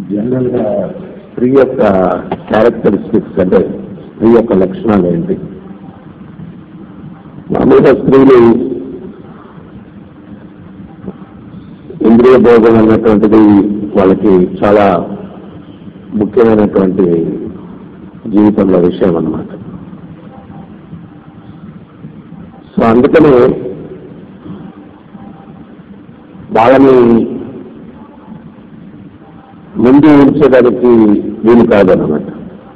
General గా స్త్రీ యొక్క క్యారెక్టరిస్టిక్స్ అంటే స్త్రీ యొక్క లక్షణాలు ఏంటి మామూలుగా స్త్రీలు ఇంద్రియ భోగం అన్నటువంటిది వాళ్ళకి చాలా ముఖ్యమైనటువంటి జీవితంలో విషయం అన్నమాట సో అందుకని వాళ్ళని ముందు ఉంచడానికి వీలు కాదన్నమాట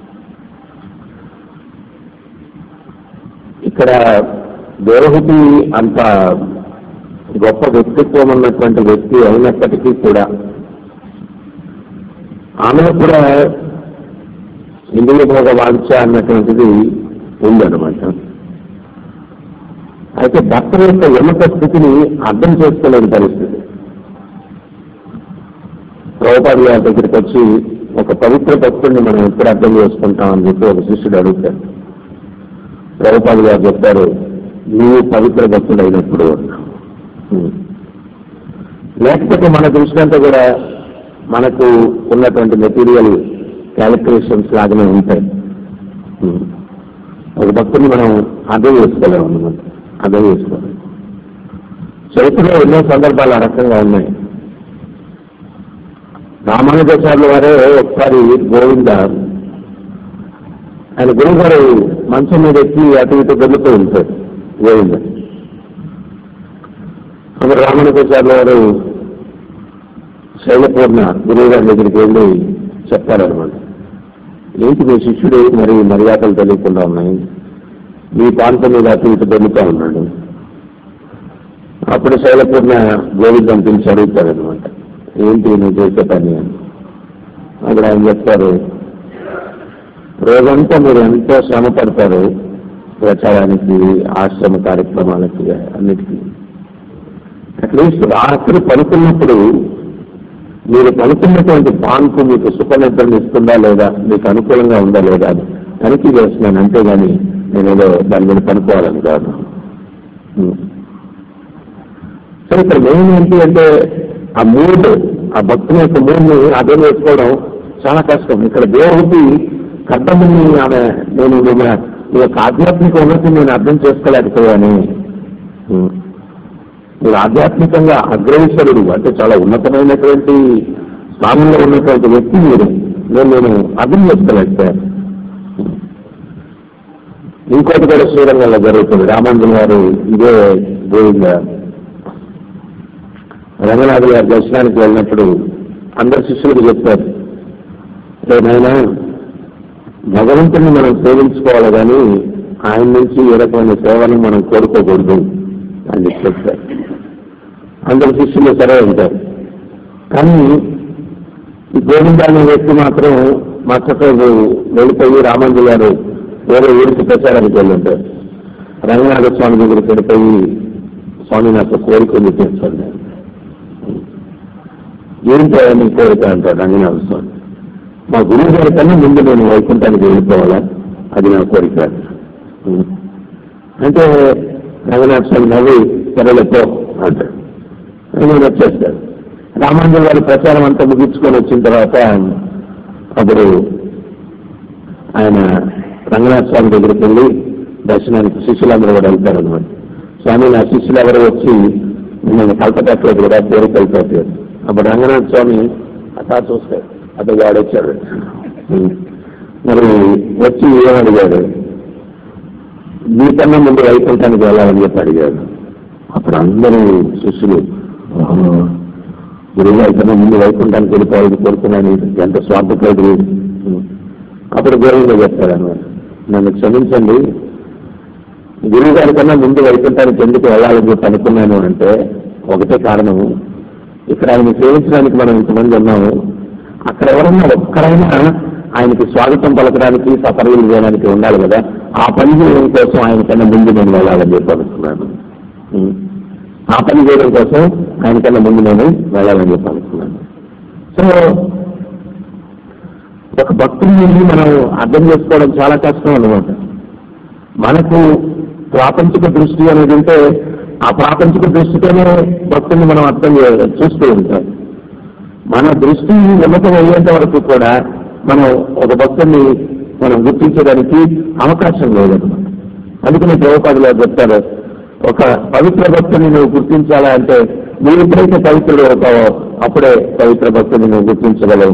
ఇక్కడ దేవహుతి అంత గొప్ప వ్యక్తిత్వం ఉన్నటువంటి వ్యక్తి అయినప్పటికీ కూడా ఆమె కూడా ఇంద్రియ భోగ వాంఛ అన్నటువంటిది ఉందన్నమాట అయితే భక్తుల యొక్క ఎముక స్థితిని అర్థం చేసుకోలేని పరిస్థితి ప్రభుపాది గారి దగ్గరికి వచ్చి ఒక పవిత్ర భక్తుడిని మనం ఎప్పుడు అర్థం చేసుకుంటాం అని చెప్పి ఒక శిష్యుడు అడుగుతాడు ప్రభుపాది గారు చెప్తారు నీవు పవిత్ర భక్తుడు అయినప్పుడు లేకపోతే మన దృష్టి కూడా మనకు ఉన్నటువంటి మెటీరియల్ క్యాలిక్యులేషన్స్ లాగానే ఉంటాయి ఒక భక్తుని మనం అర్థం చేసుకోలేము అన్నమాట అర్థం చేసుకోలేము చరిత్రలో ఎన్నో సందర్భాలు ఆ రకంగా ఉన్నాయి రామానుజాచార్యుల వారే ఒకసారి గోవింద ఆయన గురువు గారు మంచం మీద ఎక్కి అటు ఇటు దొరుకుతూ ఉంటారు గోవింద అప్పుడు రామానుజాచార్యుల వారు శైలపూర్ణ గురువు గారి దగ్గరికి వెళ్ళి చెప్తారనమాట ఏంటి మీ శిష్యుడు మరి మర్యాదలు తెలియకుండా ఉన్నాయి మీ పాంత మీద అటు ఇటు దొరుకుతూ ఉన్నాడు అప్పుడు శైలపూర్ణ గోవిందం పిలిచి అడుగుతారనమాట ఏంటి నువ్వు చేసే పని అని అక్కడ ఆయన చెప్తారు రోజంతా మీరు ఎంతో శ్రమ పడతారు ప్రచారానికి ఆశ్రమ కార్యక్రమాలకి అన్నిటికీ అట్లీస్ట్ రాత్రి పడుకున్నప్పుడు మీరు పడుకున్నటువంటి పాన్పు మీకు సుఖ నిద్రను ఇస్తుందా లేదా మీకు అనుకూలంగా ఉందా లేదా అని తనిఖీ చేస్తున్నాను అంతేగాని నేను ఏదో దాని మీద పనుకోవాలని కాదు సరే ఇక్కడ మెయిన్ ఏంటి అంటే ఆ మూడ్ ఆ భక్తుల యొక్క మూడ్ని అర్థం చేసుకోవడం చాలా కష్టం ఇక్కడ దేవుడికి కర్తముని ఆమె నేను నిన్న ఈ యొక్క ఆధ్యాత్మిక ఉన్నతిని నేను అర్థం చేసుకోలేకపోయాను మీరు ఆధ్యాత్మికంగా అగ్రహించరుడు అంటే చాలా ఉన్నతమైనటువంటి స్థానంలో ఉన్నటువంటి వ్యక్తి మీరు నేను నేను అర్థం చేసుకోలేకపోయాను ఇంకోటి కూడా శ్రీరంగంలో జరుగుతుంది రామాంజన్ గారు ఇదే గోవింద రంగనాథ్ గారి దర్శనానికి వెళ్ళినప్పుడు అందరు శిష్యులకు చెప్పారు ఏమైనా భగవంతుని మనం సేవించుకోవాలి కానీ ఆయన నుంచి ఏ రకమైన సేవను మనం కోరుకోకూడదు అని చెప్పారు అందరు శిష్యులు సరే ఉంటారు కానీ ఈ గోవింద అనే వ్యక్తి మాత్రం మచ్చతో వెళ్ళిపోయి రామంజు గారు వేరే ఊరికి ప్రచారానికి వెళ్ళి ఉంటారు రంగనాథ స్వామి దగ్గరికి వెళ్ళిపోయి స్వామి నాకు కోరిక ఉంది చేస్తాను ఏంటో నీ కోరిక అంటాడు రంగనాథ స్వామి మా గురువు గారి కన్నా ముందు నేను వైకుంఠానికి వెళ్ళిపోవాలా అది నా కోరిక అంటే రంగనాథ స్వామి నవ్వి సరేలతో అంటాడు నేను వచ్చేస్తాడు రామాంజన్ గారి ప్రచారం అంతా ముగించుకొని వచ్చిన తర్వాత అప్పుడు ఆయన రంగనాథ స్వామి దగ్గరికి వెళ్ళి దర్శనానికి శిష్యులందరూ కూడా వెళ్తారనమాట స్వామి నా శిష్యులు ఎవరు వచ్చి మిమ్మల్ని కల్పటట్లేదు కూడా పేరు కలిపారు అప్పుడు రంగనాథ స్వామి అట్టా చూస్తాడు అతను వాడొచ్చాడు మరి వచ్చి ఏమడిగాడు మీకన్నా ముందు వైకుంఠానికి వెళ్ళాలని చెప్పి అడిగాడు అప్పుడు అందరూ శిష్యులు గురువు కన్నా ముందు వైకుంఠానికి వెళ్ళిపోవాలని కోరుకున్నాను ఎంత స్వార్థపడు అప్పుడు గురువుగా చెప్తాడు అన్నమాట నన్ను క్షమించండి గురువు గారి కన్నా ముందు వైకుంఠానికి ఎందుకు వెళ్ళాలని చెప్పి అనుకున్నాను అంటే ఒకటే కారణము ఇక్కడ ఆయన సేవించడానికి మనం ఇంతమంది ఉన్నాము అక్కడ ఎవరన్నా ఒక్కరైనా ఆయనకి స్వాగతం పలకడానికి సఫరీలు చేయడానికి ఉండాలి కదా ఆ పని చేయడం కోసం ఆయన కన్నా ముందు నేను వెళ్ళాలని చెప్పి అనుకున్నాను ఆ పని చేయడం కోసం ఆయన కన్నా ముందు నేను వెళ్ళాలని చెప్పి అనుకున్నాను సో ఒక భక్తుని మనం అర్థం చేసుకోవడం చాలా కష్టం అనమాట మనకు ప్రాపంచిక దృష్టి అనేది ఉంటే ఆ ప్రాపంచిక దృష్టితోనే భక్తుల్ని మనం అర్థం చే- చూస్తూ ఉంటాం మన దృష్టి నిమతం అయ్యేంత వరకు కూడా మనం ఒక భక్తుడిని మనం గుర్తించడానికి అవకాశం లేదన్నమాట అందుకని ప్రభుపాదులు చెప్తారు ఒక పవిత్ర భక్తుని నువ్వు గుర్తించాలా అంటే నువ్వు ఎప్పుడైతే పవిత్రుడు అవుతావో అప్పుడే పవిత్ర భక్తుని నువ్వు గుర్తించగలవు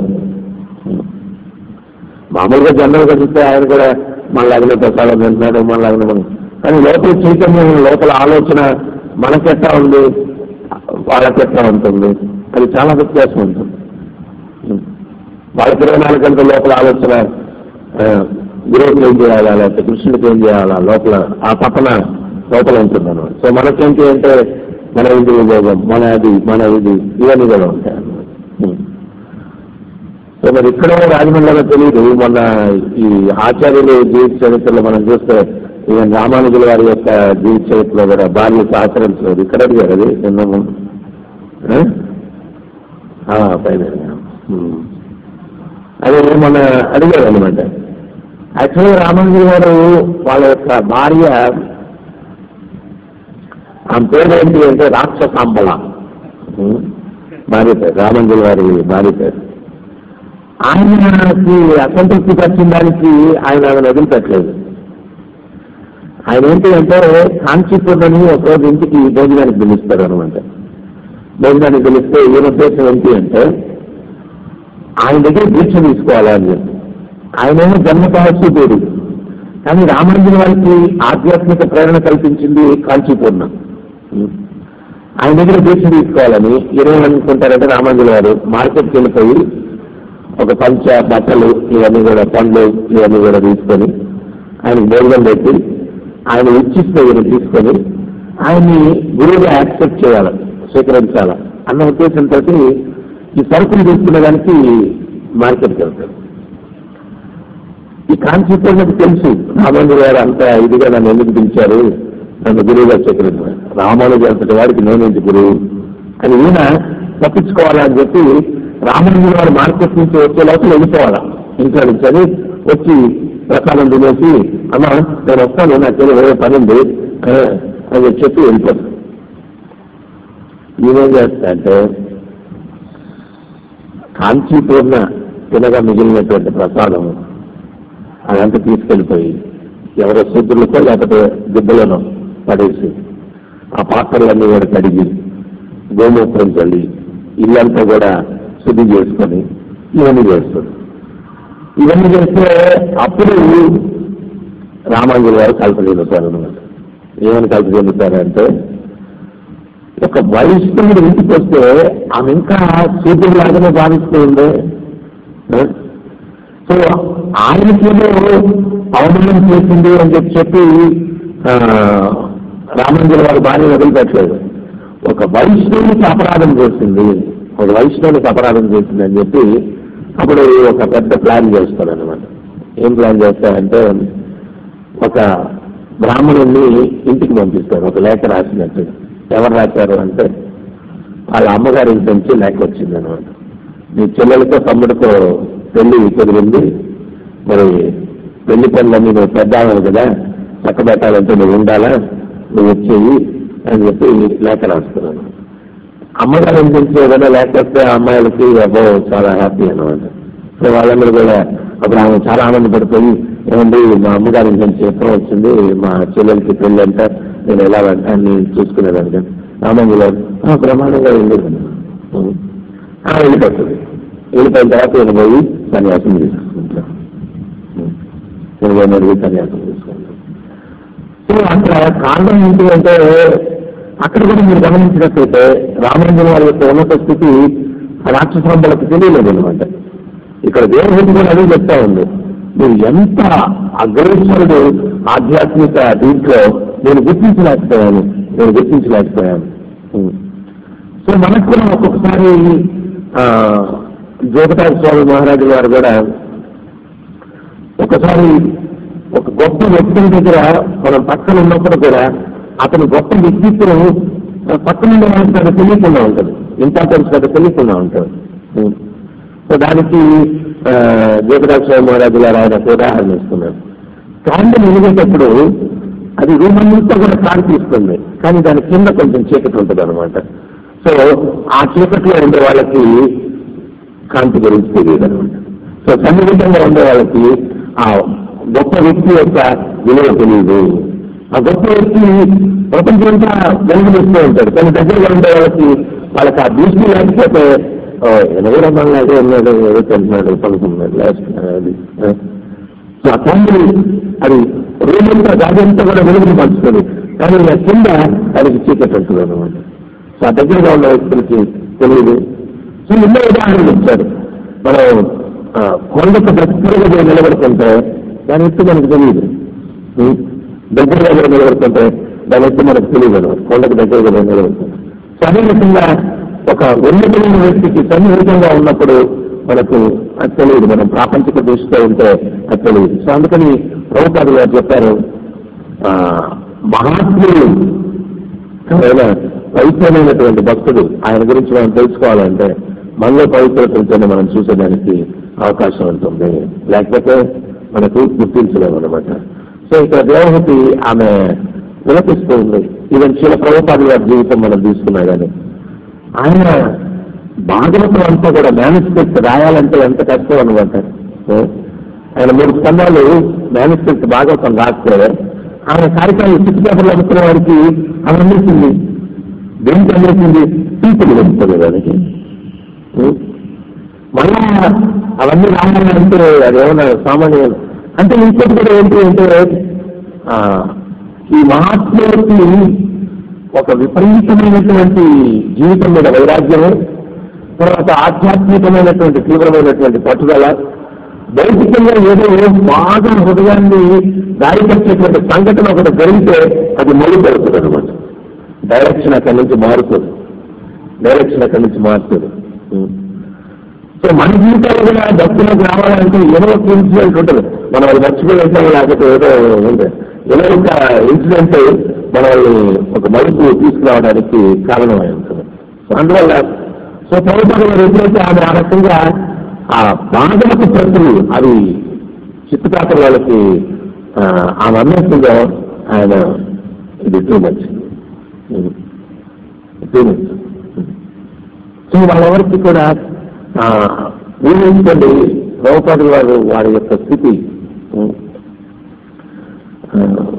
మామూలుగా జనరల్గా చూస్తే ఆయన కూడా మనలాగనే ప్రసాదం తింటున్నాడు మనలాగనే మనం కానీ లోపల చైతన్యం లోపల ఆలోచన మనకెట్టా ఉంది వాళ్ళకెట్టా ఉంటుంది అది చాలా వ్యత్యాసం ఉంటుంది వాళ్ళకి ఇరవై నాలుగు గంటల లోపల ఆలోచన ఆ, గురువుకి ఏం చేయాలా లేకపోతే కృష్ణుడికి ఏం చేయాలా లోపల ఆ పక్కన లోపల ఉంటుంది అన్నమాట సో మనకేంటి అంటే మన ఇది విభోగం మన అది మన ఇది ఇవన్నీ కూడా ఉంటాయి అన్నమాట ఉం. సో మరి ఇక్కడ రాజమండ్రిలో తెలియదు మొన్న ఈ ఆచార్యులు జీవిత చరిత్రలో మనం చూస్తే ఈవెన్ రామానుజుల వారి యొక్క జీవిత చరిత్రలో కూడా భార్య సహకరించలేదు ఇక్కడ అడిగారు అది నిన్న మొన్న. ఆ? ఆ, పైన అడిగాను. ఉం. అదే మొన్న అడిగారు అనమాట యాక్చువల్గా రామానుజుల గారు వాళ్ళ యొక్క భార్య ఆమె పేరు ఏంటి అంటే రాక్షసాంబల ఉం. భార్య పేరు రామానుజుల వారి భార్య పేరు ఆయనకి అసంతృప్తి పరిచిన దానికి ఆయన ఆమెను వదిలిపెట్టలేదు ఆయన ఏంటి అంటే కాంచీపురని ఒకరోజు ఇంటికి భోజనానికి పిలుస్తారు అనమాట భోజనానికి పిలిస్తే ఈయన ఉద్దేశం ఏంటి అంటే ఆయన దగ్గర దీక్ష తీసుకోవాలా అని చెప్పి ఆయనేమో జన్మతహస్సుడు కానీ రామానుజుల వారికి ఆధ్యాత్మిక ప్రేరణ కల్పించింది కాంచీపూర్ణ ఆయన దగ్గర దీక్ష తీసుకోవాలని ఈయన అనుకుంటారంటే రామానుజుల వారు మార్కెట్కి వెళ్ళిపోయి ఒక పంచ బట్టలు ఇవన్నీ కూడా పండ్లు ఇవన్నీ కూడా తీసుకొని ఆయన భోజనం పెట్టి ఆయన ఇచ్చిస్తే ఈయన తీసుకొని ఆయన్ని గురువుగా యాక్సెప్ట్ చేయాలి స్వీకరించాల అన్న ఉద్దేశంతో ఈ సరుకులు తీసుకునే దానికి మార్కెట్కి వెళ్తాడు ఈ కాన్సెప్ట్ నాకు తెలుసు రామానుజు గారు అంత ఇదిగా నన్ను ఎందుకు పిలిచారు నన్ను గురువుగా స్వీకరించారు రామానుజు అంతటి వాడికి నేనేంటి గురువు అని ఈయన తప్పించుకోవాలని చెప్పి రామానుజు గారు మార్కెట్ నుంచి వచ్చే లోపల వెళ్ళిపోవాలా ఇంట్లో నుంచి అని వచ్చి ప్రసాదం తినేసి అమ్మ నేను వస్తాను నాకు ఏదో వేరే పని ఉంది ఆ, అని చెప్పి వెళ్ళిపోతాను ఈయనేం చేస్తా అంటే కాంచీపూర్ణ తినగా మిగిలినటువంటి ప్రసాదం అదంతా తీసుకెళ్ళిపోయి ఎవరో శూద్రులకో లేకపోతే దిబ్బలను పడేసి ఆ పాత్రలన్నీ కూడా కడిగి గోమూత్రం చల్లి ఇల్లంతా కూడా శుద్ధి చేసుకొని ఇవన్నీ చేస్తుంది ఇవన్నీ చేస్తే అప్పుడు రామాంజలి గారు కల్ప చెందుతారు అనమాట ఏమని కల్ప చెందుతారంటే ఒక వైష్ణవుడు ఇంటికి వస్తే ఆమె ఇంకా సూర్యులాగానే భావిస్తూ ఉండే ఆ? సో ఆయనకేమో అవమానం చేసింది అని చెప్పి చెప్పి ఆ, రామాంజలి వారి భార్య వదిలిపెట్టలేదు ఒక వైష్ణవునికి అపరాధం చేసింది ఒక వైష్ణవునికి అపరాధం చేసింది అని చెప్పి అప్పుడు ఒక పెద్ద ప్లాన్ చేస్తాడు అనమాట ఏం ప్లాన్ చేస్తాడంటే ఒక బ్రాహ్మణుణ్ణి ఇంటికి పంపిస్తాడు ఒక లేఖ రాసినట్టు ఎవరు రాశారు అంటే వాళ్ళ అమ్మగారి ఇంటి నుంచి లేఖ వచ్చింది అనమాట మీ చెల్లెలతో తమ్ముడితో పెళ్లి కుదిరింది మరి పెళ్లి పనులన్నీ నువ్వు పెద్దావు కదా చక్కబెట్టాలంటే నువ్వు ఉండాలా నువ్వు వచ్చేయి అని చెప్పి లేఖ రాస్తున్నాను అమ్మగారి ఇంటి నుంచి ఏదైనా లేఖ వస్తే ఆ అమ్మాయిలకి అబ్బో చాలా హ్యాపీ అనమాట సో వాళ్ళందరూ కూడా అప్పుడు ఆమె చాలా ఆనందపడిపోయి ఏమండి మా అమ్మగారి ఇంటి నుంచి ఎప్పుడు వచ్చింది మా చెల్లెలకి పెళ్ళి అంటే నేను ఎలా అని చూసుకునేదాన్ని రామంజు గారు "ఆ, బ్రహ్మాండంగా వెళ్ళేది వెళ్ళిపోతుంది వెళ్ళిపోయిన తర్వాత నేను పోయి సన్యాసం తీసుకుంటాను నేను పోయిన అడిగి సన్యాసం తీసుకుంటాను సో అక్కడ కారణం ఏంటి అంటే అక్కడ కూడా మీరు గమనించినట్లయితే రామానుజన్ వారి యొక్క ఉన్నత స్థితి రాక్షసంబలకు తెలియలేదు అనమాట ఇక్కడ దేవుడి కూడా అదే చెప్తా ఉంది మీరు ఎంత అగ్రేశ్వరుడు ఆధ్యాత్మిక దీంట్లో నేను గుర్తించలేకపోయాను నేను గుర్తించలేకపోయాను ఉం. సో మనకు కూడా ఒక్కొక్కసారి ఆ, జోగటాల స్వామి మహారాజు గారు కూడా ఒకసారి ఒక గొప్ప వ్యక్తుల దగ్గర మనం పక్కన ఉన్నప్పుడు కూడా అతను గొప్ప వ్యక్తిత్వం ఆ, పక్కన ఉన్న వాళ్ళకి అది తెలియకుండా ఉంటుంది ఇంపార్టెన్స్ అది తెలియకుండా ఉంటుంది ఉం. సో దానికి జోగటాల స్వామి మహారాజు గారు ఆయన ఒక ఉదాహరణ ఇస్తున్నారు క్యాండిల్ వెలిగేటప్పుడు అది రూమ్ అంతా కూడా కాంతి ఇస్తుంది కానీ దాని కింద కొంచెం చీకటి ఉంటుంది అనమాట సో ఆ చీకట్లో ఉండే వాళ్ళకి కాంతి గురించి తెలియదు అనమాట సో సన్నిహితంగా ఉండే వాళ్ళకి ఆ గొప్ప వ్యక్తి యొక్క విలువ తెలియదు ఆ గొప్ప వ్యక్తి ప్రపంచమంతా వెలుగునిస్తూ ఉంటాడు కానీ దగ్గరగా ఉండే వాళ్ళకి వాళ్ళకి ఆ దృష్టి లేకపోతే "ఓ, ఈయన కూడా మళ్ళీ అదే ఉన్నాడు ఏదో తింటున్నాడు పడుకున్నాడు లాస్ట్ అది ఆ. సో ఆ తండ్రి అది రూమంతా గాజంతా కూడా వెలుగుని పంచుతుంది కానీ ఆ కింద దానికి చీకటి ఉంటుంది అనమాట సో ఆ దగ్గరగా ఉన్న వ్యక్తులకి తెలియదు సో ఎన్నో ఉదాహరణలు ఇచ్చారు మనం ఆ, కొండకు దగ్గరగా పోయి నిలబడుతుంటే దాని ఎత్తు మనకు తెలియదు ఉం? దగ్గరగా పోయి నిలబడుతుంటే దాని ఎత్తు మనకు తెలియదు అనమాట కొండకు దగ్గరగా పోయి నిలబడుతుంటే సో అదే విధంగా ఒక ఉన్నతమైన వ్యక్తికి సన్నిహితంగా ఉన్నప్పుడు మనకు అది తెలియదు మనం ప్రాపంచిక దృష్టితో ఉంటే అది తెలియదు సో అందుకని ప్రభుత్వాలు గారు చెప్పారు ఆ, మహాత్ములు ఎవరైనా పవిత్రమైనటువంటి భక్తుడు ఆయన గురించి మనం తెలుసుకోవాలంటే మనలో పవిత్రత ఉంటేనే మనం చూసేదానికి అవకాశం ఉంటుంది లేకపోతే మనకు గుర్తించలేము అనమాట సో ఇక్కడ దేవహతి ఆమె విలపిస్తూ ఉంది ఈవెన్ శిల ప్రభుపాది గారి జీవితం మనం తీసుకున్నా కానీ ఆయన భాగవతం అంతా కూడా మేనేజ్మెంట్ రాయాలంటే ఎంత కష్టం అనమాట ఏ? ఆయన మూడు స్కందాలు మేనేజ్మెంట్ భాగవతం రాస్తే ఆయన కార్యక్రమం సిక్స్ పేపర్లు అనుకున్న వారికి అది అందించింది దేనికి అందించింది టీపులు వెళ్తుంది దానికి ఏ? మళ్ళా అవన్నీ రావాలంటే అది ఏమన్నా సామాన్య అంటే ఇంకోటి కూడా ఏంటి అంటే ఆ, ఈ మహాత్ములకి ఒక విపరీతమైనటువంటి జీవితం మీద వైరాగ్యము తర్వాత ఆధ్యాత్మికమైనటువంటి తీవ్రమైనటువంటి పట్టుదల భౌతికంగా ఏదో బాగా హృదయాన్ని గాయపరిచేటువంటి సంఘటన ఒకటి జరిగితే అది మొదలు పెడుతుంది అనమాట డైరెక్షన్ అక్కడి నుంచి మారుతుంది డైరెక్షన్ అక్కడి నుంచి మారుతుంది ఉం. సో మన జీవితాలు కూడా భక్తులకు రావాలంటే ఏదో ఒక ఇన్సిడెంట్ ఉంటుంది మనం అది మర్చిపోయి వెళ్తాం లేకపోతే ఏదో ఉంది ఏదో ఒక ఇన్సిడెంట్ మనల్ని ఒక మలుపు తీసుకురావడానికి కారణమై ఉంటుంది సో అందువల్ల సో ప్రభుత్వం గారు ఎప్పుడైతే ఆమె ఆ రకంగా ఆ బాధలకు ప్రతులు అవి చిత్తుకాపల వాళ్ళకి ఆ, ఆమె అన్నట్టుగా ఆయన ఇది too much too much so వాళ్ళెవరికి కూడా ఆ, ఊహించుకోండి ప్రభుపాదులు వారు వారి యొక్క స్థితి ఉం, ఆ,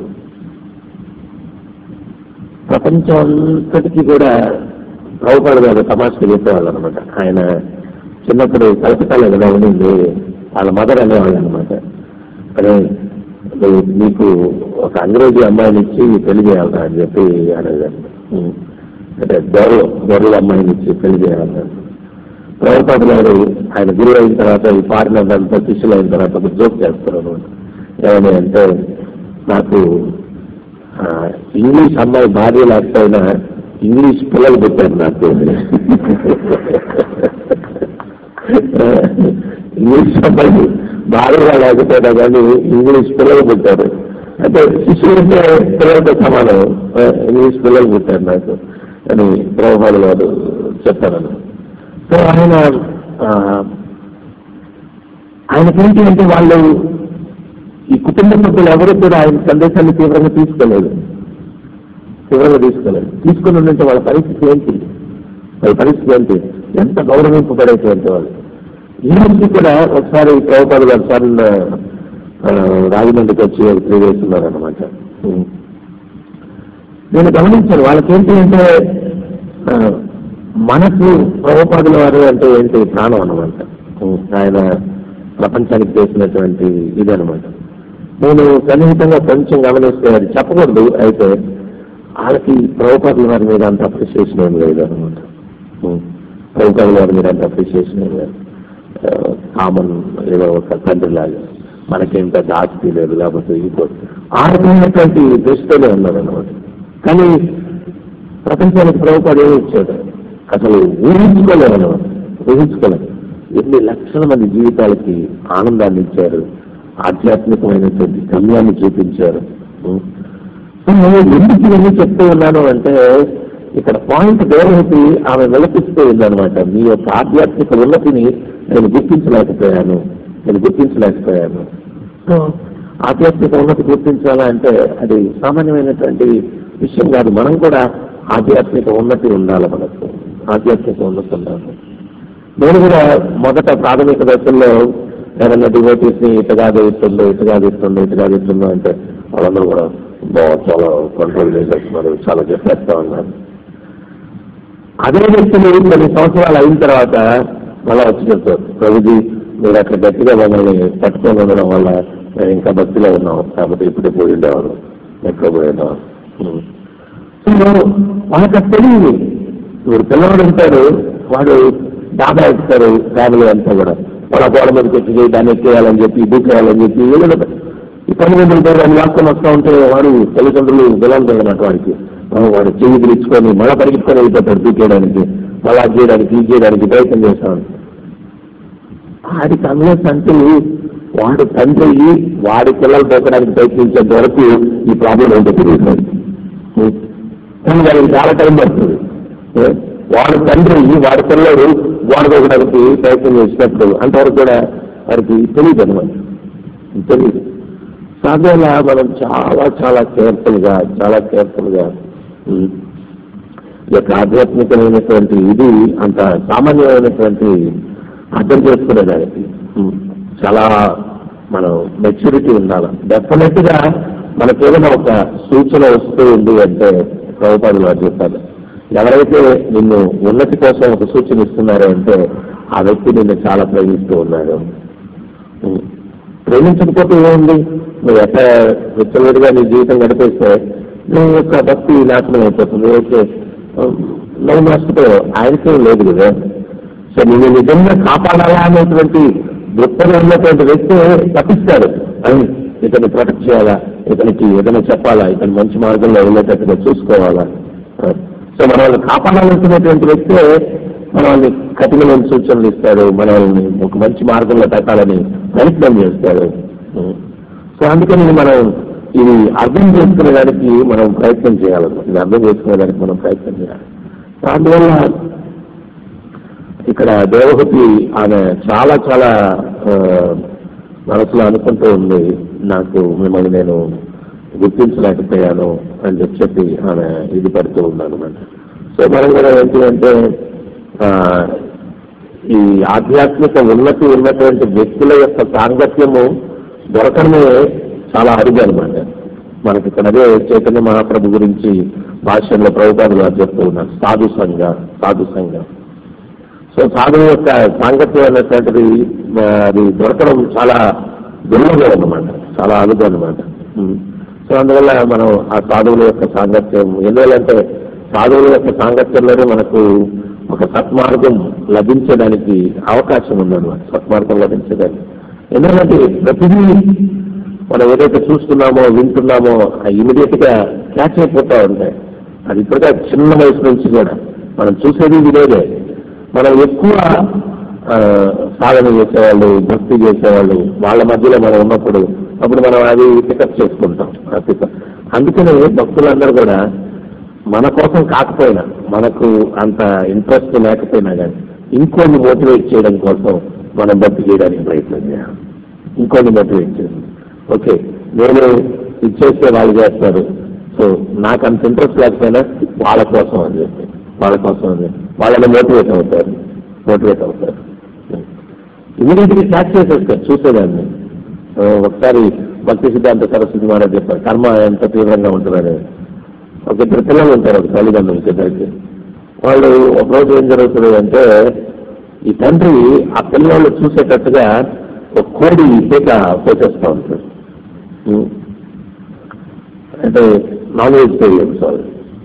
ప్రపంచం అంతటికీ కూడా ప్రభుపాడు గారు తమాషకు చెప్పేవాళ్ళు అనమాట ఆయన చిన్నప్పుడు కలకత్తాలో కదా ఉండింది వాళ్ళ మదర్ అనేవాళ్ళు అనమాట అదే నువ్వు నీకు ఒక అంగ్రేజీ అమ్మాయిని ఇచ్చి పెళ్లి చేయాలరా అని చెప్పి అనేదాన్ని ఉం. అంటే గౌరవ గౌరవ అమ్మాయిని ఇచ్చి పెళ్లి చేయాలన్నారు ప్రభుపాద గారు ఆయన గురువు అయిన తర్వాత ఈ పాడినంతా శిష్యులు అయిన తర్వాత ఒక జోక్ చేస్తారు అనమాట ఏమని అంటే నాకు ఆ, ఇంగ్లీష్ అమ్మాయి భార్య లేకపోయినా ఇంగ్లీష్ పిల్లలు పెట్టారు నాకు ఇంగ్లీష్ అమ్మాయి భార్య లేకపోయినా కానీ ఇంగ్లీష్ పిల్లలు పుట్టారు అంటే శిష్యులు అంటే పిల్లలతో సమానం ఆ, ఇంగ్లీష్ పిల్లలు పుట్టారు నాకు అని ప్రభుపాద గారు చెప్పారని సో ఆయన ఆ, ఆయనకేంటి అంటే వాళ్ళు ఈ కుటుంబ సభ్యులు ఎవరు కూడా ఆయన సందేశాన్ని తీవ్రంగా తీసుకోలేదు తీవ్రంగా తీసుకోలేదు తీసుకుని ఉంటే వాళ్ళ పరిస్థితి ఏంటి వాళ్ళ పరిస్థితి ఏంటి ఎంత గౌరవింపబడేటువంటి వాళ్ళు ఈ నుంచి కూడా ఒకసారి ప్రభుపాద గారు సార్ రాజమండ్రికి వచ్చి త్రీ డేస్ ఉన్నారనమాట నేను గమనించాను వాళ్ళకేంటి అంటే ఆ, మనకు ప్రభుపాదుల వారు అంటే ఏంటి ప్రాణం అనమాట ఆయన ప్రపంచానికి చేసినటువంటి ఇది అనమాట నేను సన్నిహితంగా కొంచెం గమనిస్తే అది చెప్పకూడదు అయితే వాళ్ళకి ప్రభుపాదుల వారి మీద అంత అప్రిషియేషన్ ఏం లేదు అనమాట ప్రభుపాదుల వారి మీద అంత అప్రిషియేషన్ ఏం లేదు కామన్ ఏదో ఒక తండ్రి లాగా మనకేం పెద్ద ఆస్తి లేదు లేకపోతే ఇంకో ఆ రకమైనటువంటి దృష్టిలో ఉన్నారన్నమాట కానీ ప్రపంచానికి ప్రభుపాడు ఏమి ఇచ్చాడు అసలు ఊహించుకోలేము అన్నమాట ఊహించుకోలేము ఎన్ని లక్షల మంది జీవితాలకి ఆనందాన్ని ఇచ్చారు ఆధ్యాత్మికమైనటువంటి గమ్యాన్ని చూపించారు ఉం. సో నేను ఎందుకు ఇవన్నీ చెప్తూ ఉన్నాను అంటే ఇక్కడ పాయింట్ దేవహతి ఆమె విలపిస్తూ ఉందన్నమాట మీ యొక్క ఆధ్యాత్మిక ఉన్నతిని నేను గుర్తించలేకపోయాను నేను గుర్తించలేకపోయాను సో ఆధ్యాత్మిక ఉన్నతి గుర్తించాలా అంటే అది సామాన్యమైనటువంటి విషయం కాదు మనం కూడా ఆధ్యాత్మిక ఉన్నతి ఉండాలి మనకు ఆధ్యాత్మిక ఉన్నతి ఉండాలి నేను కూడా మొదట ప్రాథమిక దశల్లో ఏదన్నా డివోటీస్ ని ఇటు కాదు ఇస్తుందో ఇటు కాదు ఇస్తుందో ఇటు కాదు ఇస్తుందో అంటే వాళ్ళందరూ కూడా బా చాలా కంట్రోల్ చేసేస్తున్నారు చాలా చెప్పేస్తా ఉన్నారు అదే వ్యక్తులు కొన్ని సంవత్సరాలు అయిన తర్వాత మళ్ళా వచ్చి చెప్తారు ప్రభుజీ మీరు అట్లా గట్టిగా మమ్మల్ని పట్టుకొని ఉండడం వల్ల మేము ఇంకా భక్తిలో ఉన్నాం కాబట్టి ఇప్పుడే పోయి ఉండేవారు ఎక్కడ పోయి ఉండేవారు ఉం. సో వాళ్ళకి అది తెలియదు ఇప్పుడు పిల్లవాడు ఉంటాడు వాడు డాబా ఎక్కుతారు ఫ్యామిలీ అంతా కూడా వాళ్ళ గోడ మీదకి వచ్చి దాన్ని ఎక్కేయాలని చెప్పి దూకేయాలని చెప్పి ఏదో ఒకటి. ఈ పని మీద ఉంటారు దాన్ని వాస్తవం వస్తూ ఉంటే వాడు తల్లిదండ్రులు విలాంటి అన్నమాట వాడికి ఆ, వాడు చెయ్యి పిలుచుకొని మళ్ళా పరిగెత్తుకొని వెళ్ళిపోతాడు దూకేయడానికి మళ్ళా అది చేయడానికి ఇది చేయడానికి ప్రయత్నం చేస్తాడు వాడికి అన్లెస్ అంటే వాడు తండ్రి అయ్యి వాడి పిల్లలు పోకడానికి ప్రయత్నించేంత వరకు ఈ ప్రాబ్లం ఏంటో తెలియదు కానీ వాడికి చాలా టైం పడుతుంది ఏ? వాడు తండ్రి అయ్యి వాడి పిల్లలు వాడు పోకడానికి ప్రయత్నం చేసినప్పుడు అంతవరకు కూడా వాడికి తెలియదు అనమాట తెలియదు సాధారణ మనం చాలా చాలా కేర్ఫుల్ గా చాలా కేర్ఫుల్ గా ఉమ్, ఈ యొక్క ఆధ్యాత్మికమైనటువంటి ఇది అంత సామాన్యమైనటువంటి అర్థం చేసుకునేదానికి ఉమ్, చాలా మనం మెచ్యూరిటీ ఉండాలి డెఫినెట్ గా మనకి ఏదైనా ఒక సూచన వస్తూ ఉంది అంటే ప్రభుపాదులు వారు చెప్పారు ఎవరైతే నిన్ను ఉన్నతి కోసం ఒక సూచన ఇస్తున్నారో అంటే ఆ వ్యక్తి నిన్ను చాలా ప్రేమిస్తూ ఉన్నాడు ఉమ్. ప్రేమించకపోతే ఏముంది నువ్వు ఎట్లా విచ్చలవిడిగా నీ జీవితం గడిపేస్తే నీ యొక్క భక్తి నాశనం అయిపోతుంది ఓకే నువ్వు నష్టపోయో ఆయనకే లేదు కదా సో నేను నిజంగా కాపాడాలా అనేటువంటి దృక్పథం ఉన్నటువంటి వ్యక్తి తప్పిస్తాడు అని ఇతన్ని ప్రొటెక్ట్ చేయాలా ఇతనికి ఏదైనా చెప్పాలా ఇతను మంచి మార్గంలో వెళ్ళేటట్టుగా చూసుకోవాలా సో మనల్ని కాపాడాలనుకునేటువంటి వ్యక్తే మనల్ని కఠినమైన సూచనలు ఇస్తాడు మనల్ని ఒక మంచి మార్గంలో పెట్టాలని ప్రయత్నం చేస్తాడు సో అందుకని మనం ఇది అర్థం చేసుకునేదానికి మనం ప్రయత్నం చేయాలి ఇది అర్థం చేసుకునేదానికి మనం ప్రయత్నం చేయాలి సో అందువల్ల ఇక్కడ దేవహూతి ఆమె చాలా చాలా ఆ, మనసులో అనుకుంటూ ఉంది నాకు మిమ్మల్ని నేను గుర్తించలేకపోయాను అని చెప్పి చెప్పి ఆమె ఇది పడుతూ ఉన్నాను అనమాట సో మనం కూడా ఏంటి అంటే ఆ, ఈ ఆధ్యాత్మిక ఉన్నతి ఉన్నటువంటి వ్యక్తుల యొక్క సాంగత్యము దొరకడమే చాలా అరుగు అనమాట మనకి ఇక్కడ అదే చైతన్య మహాప్రభు గురించి భాష్యంలో ప్రభుపాదులు గారు చెప్తూ ఉన్నారు సాధు సంఘ సాధు సంఘం సో సాధువు యొక్క సాంగత్యం అనేటువంటిది ఆ, అది దొరకడం చాలా దుర్లభం అన్నమాట చాలా అరుదు అనమాట సో అందువల్ల మనం ఆ సాధువుల యొక్క సాంగత్యం ఎందువల్లంటే సాధువుల యొక్క సాంగత్యంలోనే మనకు ఒక సత్మార్గం లభించడానికి అవకాశం ఉందన్నమాట సత్మార్గం లభించడానికి ఎందుకంటే ప్రతిదీ మనం ఏదైతే చూస్తున్నామో వింటున్నామో ఇమీడియట్ గా క్యాచ్ అయిపోతా ఉంటాయి అది ఇప్పటికే చిన్న వయసు నుంచి కూడా మనం చూసేది వినేదే మనం ఎక్కువ ఆ, సాధన చేసేవాళ్ళు భక్తి చేసేవాళ్ళు వాళ్ళ మధ్యలో మనం ఉన్నప్పుడు అప్పుడు మనం అది పికప్ చేసుకుంటాం ఆ pick-up. అందుకనే భక్తులందరూ కూడా మన కోసం కాకపోయినా మనకు అంత ఇంట్రెస్ట్ లేకపోయినా కానీ ఇంకొన్ని మోటివేట్ చేయడం కోసం మనం భక్తి చేయడానికి ప్రయత్నం చేయాలి ఇంకొన్ని మోటివేట్ చేయాలి ఓకే నేను ఇచ్చేస్తే వాళ్ళు చేస్తారు సో నాకు అంత ఇంట్రెస్ట్ లేకపోయినా వాళ్ళ కోసం అని చెప్పి వాళ్ళ కోసం అని చెప్పి వాళ్ళని మోటివేట్ అవుతారు మోటివేట్ అవుతారు ఇమీడియట్ గా క్యాచ్ చేసేస్తారు చూసేదాన్ని ఆ, ఒకసారి భక్తి సిద్ధాంత సరస్వతి మహారాజ్ చెప్పారు కర్మ ఎంత తీవ్రంగా ఉంటుందని ఒక ఇద్దరు పిల్లలు ఉంటారు ఒక తల్లిదండ్రులకి ఇద్దరికి వాళ్ళు ఒకరోజు ఏం జరుగుతుంది అంటే ఈ తండ్రి ఆ పిల్లలు చూసేటట్టుగా ఒక కోడి పీక పోసేస్తూ ఉంటాడు ఉం. అంటే నాన్ వెజిటేరియన్ సారీ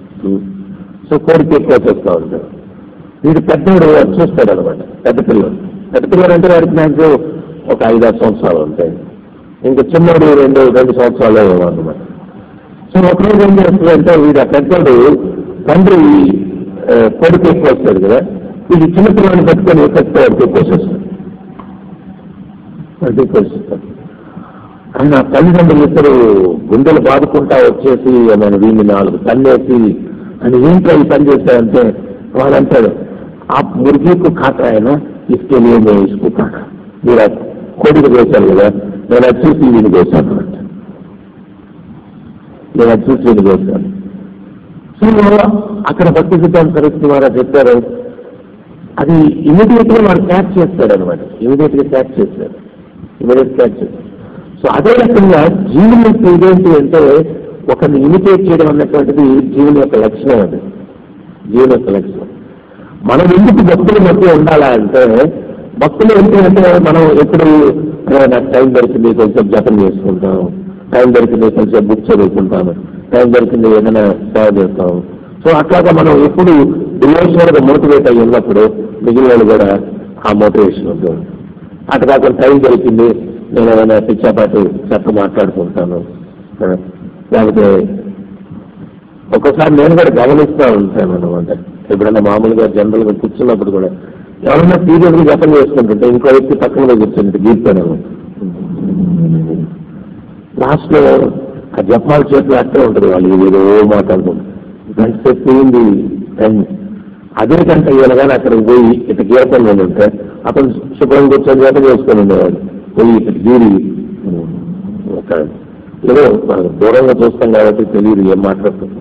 సో కోడి పీక పోసేస్తూ ఉంటాడు వీడు పెద్దోడు అది చూస్తాడు అనమాట పెద్ద పిల్లలు పెద్ద పిల్లలు అంటే వాడికి నాకు ఒక ఐదారు సంవత్సరాలు ఉంటాయి ఇంకా చిన్నోడు రెండు రెండు సంవత్సరాలు ఏమో అనమాట సో ఒకరోజు ఏం చేస్తుందంటే వీడు ఆ పెద్దోడు తండ్రి ఆ, కొడుకు ఎక్కువ వస్తాడు కదా వీడు చిన్నపిల్లని పెట్టుకొని ఎక్కడికి పోసేస్తాడు వాడికి పోషిస్తాడు ఆయన తల్లిదండ్రులు ఇద్దరు గుండెలు బాదుకుంటా వచ్చేసి నేను వీడిని నాలుగు తన్నేసి అని ఏంటో ఈ పని చేశాడంటే వాడు అంటాడు ఆ మురిగికు కాక ఆయన ఇసుకే నేను ఇసుకు కాక మీరు ఆ కోడికి వేశారు కదా నేను అది చూసి వీడిని వేశాను అంట నేను అది చూసి వీడిని వేశాను సో అక్కడ భక్తి సిద్ధాంత సరస్వతి వారు చెప్పారు అది ఇమీడియట్ గా వాడు క్యాచ్ చేస్తాడు అనమాట ఇమీడియట్ గా క్యాచ్ చేస్తాడు ఇమీడియట్ క్యాచ్ చేస్తాడు సో అదే రకంగా జీవుని యొక్క ఇదేంటి అంటే ఒకరిని ఇమిటేట్ చేయడం అన్నటువంటిది జీవుని యొక్క లక్షణం అది జీవుని యొక్క లక్షణం మనం ఎందుకు భక్తుల మధ్య ఉండాలా అంటే భక్తులు ఏంటి అంటే మనం ఎప్పుడు "అరే, నాకు టైం దొరికింది కొంచెం జపం చేసుకుంటాం టైం దొరికింది కొంచెం బుక్ చదువుకుంటాను టైం దొరికింది ఏదైనా సేవ చేస్తాం సో అట్లాగా మనం ఎప్పుడు డివోషనల్ గా మోటివేట్ అయ్యి ఉన్నప్పుడు మిగిలిన వాళ్ళు కూడా ఆ మోటివేషన్ ఉంటుంది అటు కాకుండా టైం దొరికింది నేను ఏమైనా పిచ్చాపాటి చెత్త మాట్లాడుకుంటాను ఆ, లేకపోతే ఒక్కోసారి నేను కూడా గమనిస్తూ ఉంటాను అనమాట ఎప్పుడైనా మామూలుగా జనరల్ గా కూర్చున్నప్పుడు కూడా ఎవరైనా సీరియస్ గా జపం చేసుకుంటుంటే ఇంకో వ్యక్తి పక్కన కూర్చుంటే గీర్తాను లాస్ట్ లో ఆ జపాల చేతులు అట్టే ఉంటుంది వాళ్ళు ఏదో మాట్లాడుకుంటారు గంట సేపు పోయింది టైం అదే గంట ఇవ్వగానే అక్కడికి పోయి ఇటు గీరకుండా ఉంటే అతను శుభ్రం కూర్చొని జపం చేసుకొని ఉండేవాడు పోయి ఇటు గీరి ఒక ఏదో మనకు దూరంగా చూస్తాం కాబట్టి తెలియదు ఏం మాట్లాడుతున్నాం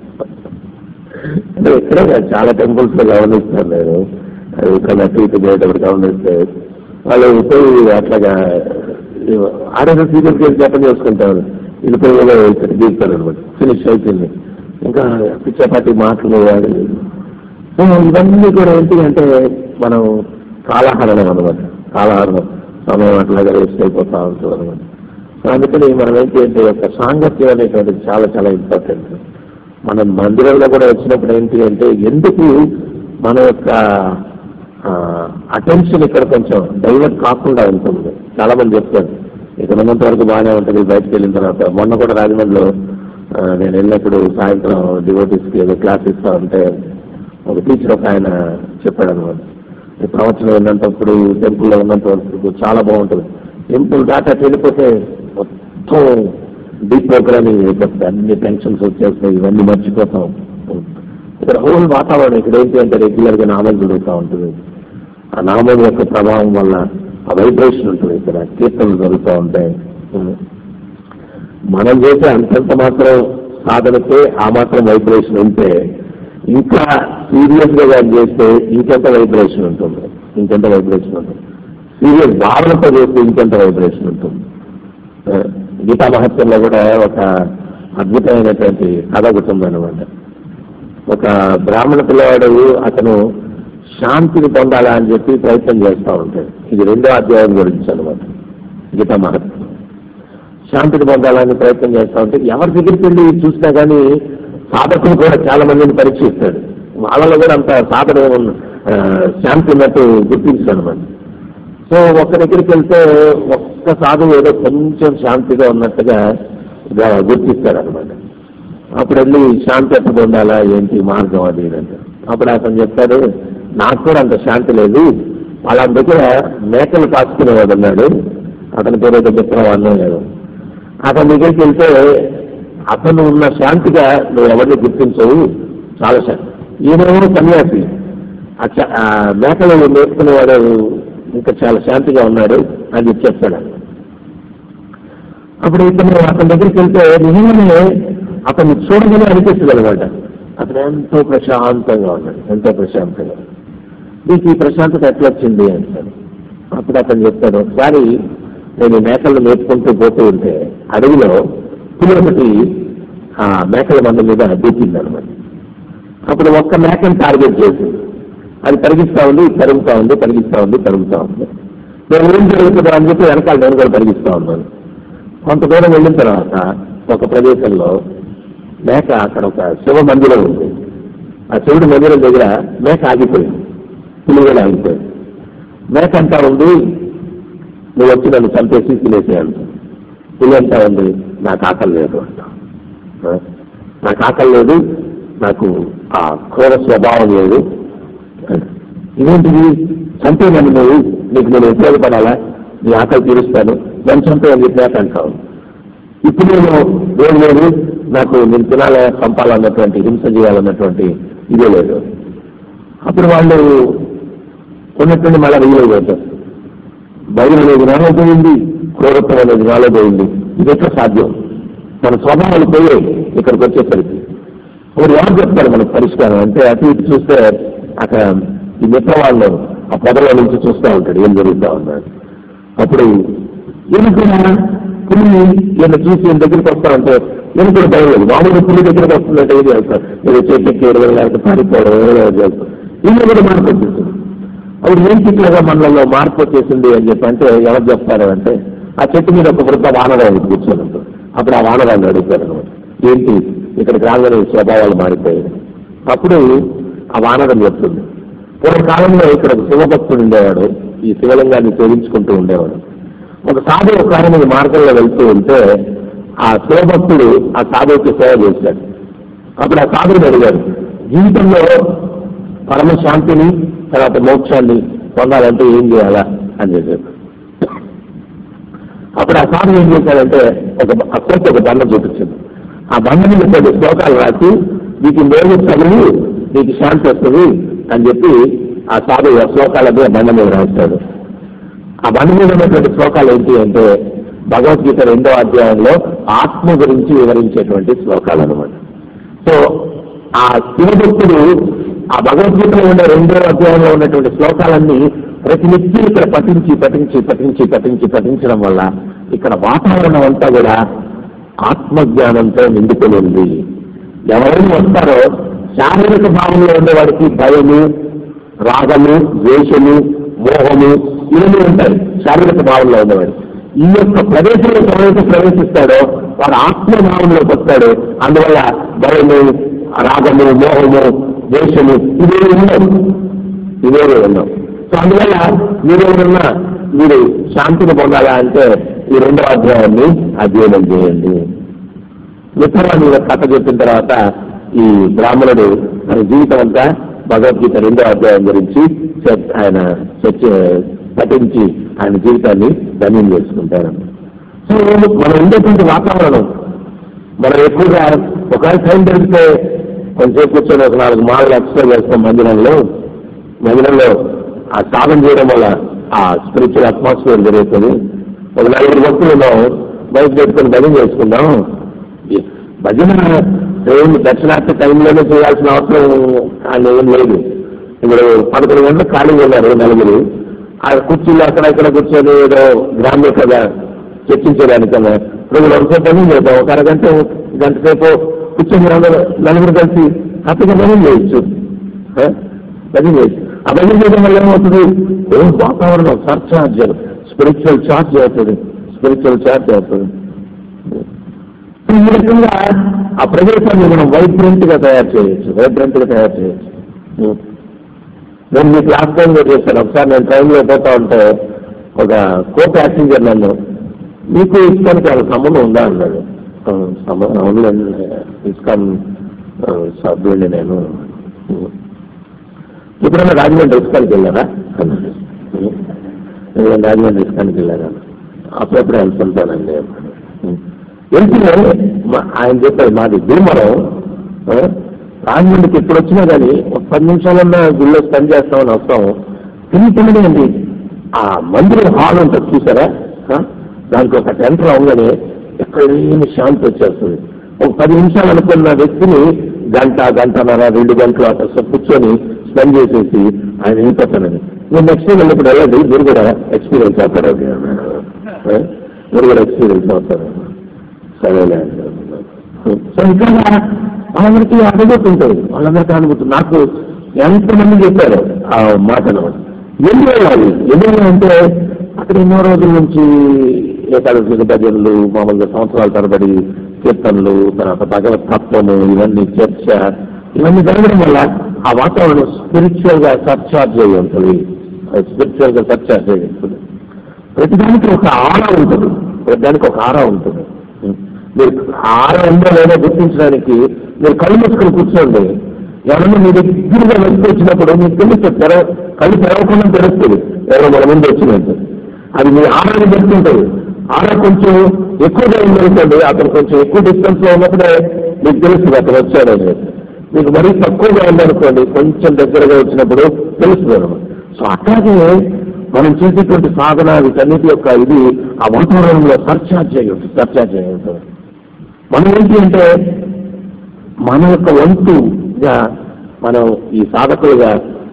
అంటే ఇక్కడే కాదు, చాలా టెంపుల్స్ లో గమనిస్తాను నేను అది ఇక్కడ అటు ఇటు పోయేటప్పుడు గమనిస్తే వాళ్ళు పోయి అట్లాగా ఆడేదో సీరియస్ కేసు జపం చేసుకుంటారు ఇది పోయి ఏదో ఇక్కడ గీస్తారు అనమాట ఫినిష్ అయిపోయింది ఇంకా పిచ్చాపాటి మాటలు వాడి సో ఇవన్నీ కూడా ఏంటి అంటే మనం కాలహరణం అనమాట కాలహరణం సమయం అట్లాగా వేస్ట్ అయిపోతా ఉంటుంది అనమాట సో అందుకని మనం ఏంటి అంటే ఒక సాంగత్యం అనేటువంటిది చాలా చాలా ఇంపార్టెంట్ మనం మందిరంలో కూడా వచ్చినప్పుడు ఏంటి అంటే ఎందుకు మన యొక్క అటెన్షన్ ఇక్కడ కొంచెం డైవర్ట్ కాకుండా ఉంటుంది చాలా మంది చెప్తారు ఇక్కడ ఉన్నంత వరకు బాగానే ఉంటుంది బయటకు వెళ్ళిన తర్వాత మొన్న కూడా రాజమండ్రిలో ఆ, నేను వెళ్ళినప్పుడు సాయంత్రం డివోటీస్కి ఏదో క్లాస్ ఇస్తా ఉంటే ఒక టీచర్ ఒక ఆయన చెప్పాడు అనమాట ఈ ప్రవచనం విన్నంతప్పుడు టెంపుల్లో ఉన్నంత వరకు చాలా బాగుంటుంది టెంపుల్ దాకా వెళ్ళిపోతే మొత్తం డీప్ ప్రోగ్రామింగ్ అయిపోతుంది అన్ని టెన్షన్స్ వచ్చేస్తాయి ఇవన్నీ మర్చిపోతాం ఇక్కడ హోల్ వాతావరణం ఇక్కడ ఏంటి అంటే రెగ్యులర్ గా నామం జరుగుతూ ఉంటుంది ఆ నామం యొక్క ప్రభావం వల్ల ఆ వైబ్రేషన్ ఉంటుంది ఇక్కడ కీర్తనలు జరుగుతూ ఉంటాయి మనం చేసే అంతంత మాత్రం సాధనకే ఆ మాత్రం వైబ్రేషన్ ఉంటే ఇంకా సీరియస్ గా దాన్ని చేస్తే ఇంకెంత వైబ్రేషన్ ఉంటుంది ఇంకెంత వైబ్రేషన్ ఉంటుంది సీరియస్ భావనతో చేస్తే ఇంకెంత వైబ్రేషన్ ఉంటుంది ఆ, గీతా మహత్యంలో కూడా ఒక అద్భుతమైనటువంటి కథ ఒకటి ఉందన్నమాట ఒక బ్రాహ్మణ పిల్లవాడు అతను శాంతిని పొందాలా అని చెప్పి ప్రయత్నం చేస్తూ ఉంటాడు ఇది రెండో అధ్యాయం గురించి అనమాట గీతా మహత్యం శాంతిని పొందాలని ప్రయత్నం చేస్తూ ఉంటే ఎవరి దగ్గరికి వెళ్ళి చూసినా కానీ సాధకులు కూడా చాలా మందిని పరీక్షిస్తాడు వాళ్ళలో కూడా అంత సాధన ఏమన్నా, ఆ, శాంతి ఉన్నట్టు గుర్తించాడు అనమాట సో ఒక్క దగ్గరికి వెళ్తే ఒక్క సాధువు ఏదో కొంచెం శాంతిగా ఉన్నట్టుగా గా- గుర్తిస్తాడనమాట అప్పుడు వెళ్ళి శాంతి ఎట్లా పొందాలా ఏంటి మార్గం అది ఇది అంటే అప్పుడు అతను చెప్తాడు నాకు కూడా అంత శాంతి లేదు వాళ్ళ దగ్గర మేకలు కాసుకునేవాడు ఉన్నాడు అతని పేరు ఏదో చెప్పిన లేదు అతని దగ్గరికి వెళ్తే అతను ఉన్న శాంతిగా నువ్వు ఎవరిని గుర్తించవు చాలా శాంతి ఈయనేమో సన్యాసి ఆ చ- ఆ మేకలు మేపుకునేవాడు ఇంకా చాలా శాంతిగా ఉన్నాడు అని చెప్పి చెప్తాడు అప్పుడు ఇతను అతని దగ్గరికి వెళ్తే నిజంగానే అతన్ని చూడగానే అనిపిస్తుంది అనమాట అతను ఎంతో ప్రశాంతంగా ఉన్నాడు ఎంతో ప్రశాంతంగా నీకు ఈ ప్రశాంతత ఎట్లా వచ్చింది అంటాడు అప్పుడు అతను చెప్తాడు ఒకసారి నేను ఈ మేకలను మేపుకుంటూ పోతూ ఉంటే అడవిలో పులి ఒకటి ఆ మేకల మంద మీద దూకింది అనమాట అప్పుడు ఒక్క మేకను టార్గెట్ చేసింది అది పరిగిస్తా ఉంది తరుగుతా ఉంది పరిగిస్తా ఉంది తరుగుతా ఉంది నేను ఏం జరుగుతుందో అని చెప్పి వెనకాల నేను కూడా పరిగిస్తా ఉన్నాను కొంత దూరం వెళ్ళిన తర్వాత ఒక ప్రదేశంలో మేక అక్కడ ఒక శివ మందిరం ఉంది ఆ శివుడి మందిరం దగ్గర మేక ఆగిపోయింది పులి కూడా ఆగిపోయింది మేక అంటా ఉంది నువ్వు వచ్చి నన్ను చంపేసి తినేసేయాలి పులి అంటా ఉంది నాకు ఆకలి లేదు అంట ఆ? నాకు ఆకలి లేదు నాకు ఆ క్రూర స్వభావం లేదు ఇదేంటిది చంపేమని నువ్వు నీకు నేను ఉపయోగపడాలా నీ ఆకలి తీరుస్తాను నన్ను చంపేయని చెప్పి నాకు అంటావు ఇప్పుడు నేను ఏం లేదు నాకు నేను తినాలా చంపాలన్నటువంటి హింస చేయాలన్నటువంటి ఇదే లేదు అప్పుడు వాళ్ళు ఉన్నటువంటి మళ్ళీ రియలైజ్ అవుతారు భయం అనేది నాలో పోయింది క్రూరత్వం అనేది నాలో పోయింది ఇది ఎట్లా సాధ్యం మన స్వభావాలు పోయాయి ఇక్కడికి వచ్చేసరికి ఒకరు ఎవరు చెప్తారు మనకు పరిష్కారం అంటే అటు ఇటు చూస్తే అక్కడ ఈ మిత్ర వాళ్ళు ఆ పొదలో నుంచి చూస్తూ ఉంటాడు ఏం జరుగుతా ఉన్నాడు అప్పుడు ఈయన కూడా పులి ఈయన చూసి ఈయన దగ్గరికి వస్తా ఉంటే ఈయన కూడా భయం లేదు మామూలుగా పులి దగ్గరికి వస్తుందంటే ఏది వెళ్తారు ఏదో చేతికి ఎడవడం లేకపోతే పారిపోవడం ఏదో చేస్తాం ఈయన కూడా మార్పు వచ్చేసింది అప్పుడు ఏం ఇట్లాగా మనలో మార్పు వచ్చేసింది అని చెప్పి అంటే ఎవరు చెప్తారు అంటే ఆ చెట్టు మీద ఒక వృద్ధ వానరాలు కూర్చొని ఉంటుంది అప్పుడు ఆ వానరాన్ని అడుగుతారు అనమాట ఏంటి ఇక్కడికి రాగానే ఈ స్వభావాలు మారిపోయాయి అప్పుడు ఆ వానరం చెప్తుంది పూర్వకాలంలో ఇక్కడ ఒక శివభక్తుడు ఉండేవాడు ఈ శివలింగాన్ని సేవించుకుంటూ ఉండేవాడు ఒక సాధు ఒక ఆయన ఈ మార్గంలో వెళ్తూ ఉంటే ఆ శివభక్తుడు ఆ సాధువుకి సేవ చేశాడు అప్పుడు ఆ సాధువుని అడిగాడు జీవితంలో పరమశాంతిని తర్వాత మోక్షాన్ని పొందాలంటే ఏం చేయాలా అని చెప్పారు అప్పుడు ఆ సాధువు ఏం చేశాడంటే ఒక అక్కడికి ఒక దండ చూపించింది ఆ బండ మీద కొన్ని శ్లోకాలు రాసి నీకు మేలు చదివి నీకు శాంతి వస్తుంది అని చెప్పి ఆ సాధువు ఆ శ్లోకాలన్నీ ఆ బండ మీద రాస్తాడు ఆ బండ మీద ఉన్నటువంటి శ్లోకాలు ఏంటి అంటే భగవద్గీత రెండో అధ్యాయంలో ఆత్మ గురించి వివరించేటువంటి శ్లోకాలు అనమాట సో ఆ శివభక్తుడు ఆ భగవద్గీతలో ఉన్న రెండో అధ్యాయంలో ఉన్నటువంటి శ్లోకాలన్నీ ప్రతి వ్యక్తి ఇక్కడ పఠించి పఠించి పఠించి పఠించి పఠించడం వల్ల ఇక్కడ వాతావరణం అంతా కూడా ఆత్మజ్ఞానంతో నిండుకొని ఉంది ఎవరైనా వస్తారో శారీరక భావంలో ఉండేవాడికి భయము రాగము ద్వేషము మోహము ఇవన్నీ ఉంటాయి శారీరక భావంలో ఉండేవాడు ఈ యొక్క ప్రదేశంలో ఎవరైతే ప్రవేశిస్తాడో వాడు ఆత్మ భావంలోకి వస్తాడు అందువల్ల భయము రాగము మోహము ద్వేషము ఇవేవి ఉండవు ఇవేవి ఉండవు సో అందువల్ల మీరు ఎవరన్నా మీరు శాంతిని పొందాలా అంటే ఈ రెండో అధ్యాయాన్ని అధ్యయనం చేయండి మిత్రవాణి కథ చెప్పిన తర్వాత ఈ బ్రాహ్మణుడు తన జీవితం అంతా భగవద్గీత రెండో అధ్యాయం గురించి చర్చ- ఆయన చర్చ పఠించి ఆయన జీవితాన్ని ధన్యం చేసుకుంటారు సో మనం ఉండేటువంటి వాతావరణం మనం ఎక్కువగా ఒకవేళ టైం దొరికితే కొంచెంసేపు కూర్చొని ఒక నాలుగు మాటలు ఎక్స్ప్లెయిన్ చేస్తాం మందిరంలో మందిరంలో ఆ సాధన చేయడం వల్ల ఆ స్పిరిచువల్ అట్మాస్ఫియర్ జరుగుతుంది ఒక నలుగురు భక్తులు ఉన్నాం బయట పెట్టుకుని భజన చేసుకుందాం ఈ భజన ఏం దక్షిణార్థ టైంలోనే చేయాల్సిన అవసరం అని ఏం లేదు ఇప్పుడు పదకొండు గంటలకు ఖాళీగా ఉన్నారు నలుగురు ఆ కుర్చీలు అక్కడ ఇక్కడ కూర్చొని ఏదో గ్రామ్య కదా చర్చించేదానికన్నా రెండు ఒకసేపు పని చేద్దాం ఒక అరగంట గంట సేపు కూర్చొని అందరూ నలుగురు కలిసి హ్యాపీగా పని చేయొచ్చు ఆ? పని చేయొచ్చు ఆ పని చేయడం వల్ల ఏమవుతుంది ఏం వాతావరణం సర్చార్జ్ స్పిరిచువల్ చార్జ్ అవుతుంది స్పిరిచువల్ చార్జ్ అవుతుంది ఈ రకంగా ఆ ప్రదేశాన్ని మనం వైబ్రెంట్ గా తయారు చేయొచ్చు వైబ్రెంట్ గా తయారు చేయొచ్చు నేను మీకు లాస్ట్ టైం కూడా చేశాను ఒకసారి నేను ట్రైన్లో పోతా ఉంటే ఒక కో ప్యాసింజర్ నన్ను మీకు ఇస్కాన్కి వాళ్ళ సంబంధం ఉందా అన్నాడు "ఆ, సంబంధం ఉందండి ఇస్కాన్ ఆ, సభ్యుడిని నేను ఎప్పుడైనా రాజమండ్రి ఇస్కాన్కి వెళ్ళారా అన్నాడు నేను రాజమండ్రి ఇస్కాన్కి వెళ్ళారా అప్పుడప్పుడు వెళ్తుంటానండి అన్నాడు వెళ్తూనే మా- ఆయన చెప్పారు మాది భీమరం ఆ, రాజమండ్రికి ఎప్పుడు వచ్చినా కానీ ఒక పది నిమిషాలన్నా గుళ్ళో స్పెండ్ చేస్తామని వస్తాం తిరుగుతుండే అండి ఆ మందిరం హాల్ ఉంటుంది చూసారా ఆ, దానికి ఒక టెంట్ రాగానే ఎక్కడ ఏమి శాంతి వచ్చేస్తుంది ఒక పది నిమిషాలు అనుకున్న వ్యక్తిని గంట గంటన్నర రెండు గంటలు అట్లా కూర్చొని స్పెండ్ చేసేసి ఆయన వెళ్ళిపోతానని నేను నెక్స్ట్ వెళ్ళినప్పుడు వెళ్ళండి మీరు కూడా ఎక్స్పీరియన్స్ అవుతారు ఆ? మీరు కూడా ఎక్స్పీరియన్స్ అవుతారు సరేలే సో ఇంకా వాళ్ళందరికీ అనుభూతుంటుంది వాళ్ళందరికీ అనుభూతుంది నాకు ఎంతమంది చెప్పారు ఆ మాటను ఎన్ని వెళ్ళాలి ఎన్ని వెళ్ళాలంటే అక్కడ ఎన్నో రోజుల నుంచి ఏకాదశి భజనలు మామూలుగా సంవత్సరాల తరబడి కీర్తనలు తర్వాత భగవత్ తత్వము ఇవన్నీ చర్చ ఇవన్నీ జరగడం వల్ల ఆ వాతావరణం స్పిరిచువల్ గా సర్చార్జ్ అయ్యి ఉంటుంది స్పిరిచువల్ గా సర్చార్జ్ అయ్యి ఉంటుంది ప్రతిదానికి ఒక ఆరా ఉంటుంది ప్రతిదానికి ఒక ఆరా ఉంటుంది మీరు ఆరా ఉందో లేదో గుర్తించడానికి మీరు కళ్ళు మూసుకొని కూర్చోండి ఎవరన్నా మీ దగ్గరగా వ్యక్తి వచ్చినప్పుడు మీకు తెలుస్తుంది తెరవ కళ్ళు తెరవకుండా తెలుస్తుంది ఎవరో మన ముందు వచ్చినట్టు అది మీ ఆరాన్ని పెడుతుంటుంది ఆరా కొంచెం ఎక్కువగా ఉందనుకోండి అతను కొంచెం ఎక్కువ డిస్టెన్స్ లో ఉన్నప్పుడే మీకు తెలుస్తుంది అతను వచ్చాడని మీకు మరీ తక్కువగా ఉందనుకోండి కొంచెం దగ్గరగా వచ్చినప్పుడు తెలుస్తుంది అన్నమాట సో అట్లాగే మనం చేసేటువంటి సాధన వీటన్నిటి యొక్క ఇది ఆ వాతావరణంలో సర్చార్జ్ అయ్యి ఉంటుంది సర్చార్జ్ అయ్యి ఉంటుంది మనం ఏంటి అంటే మన యొక్క వంతుగా మనం ఈ సాధకులుగా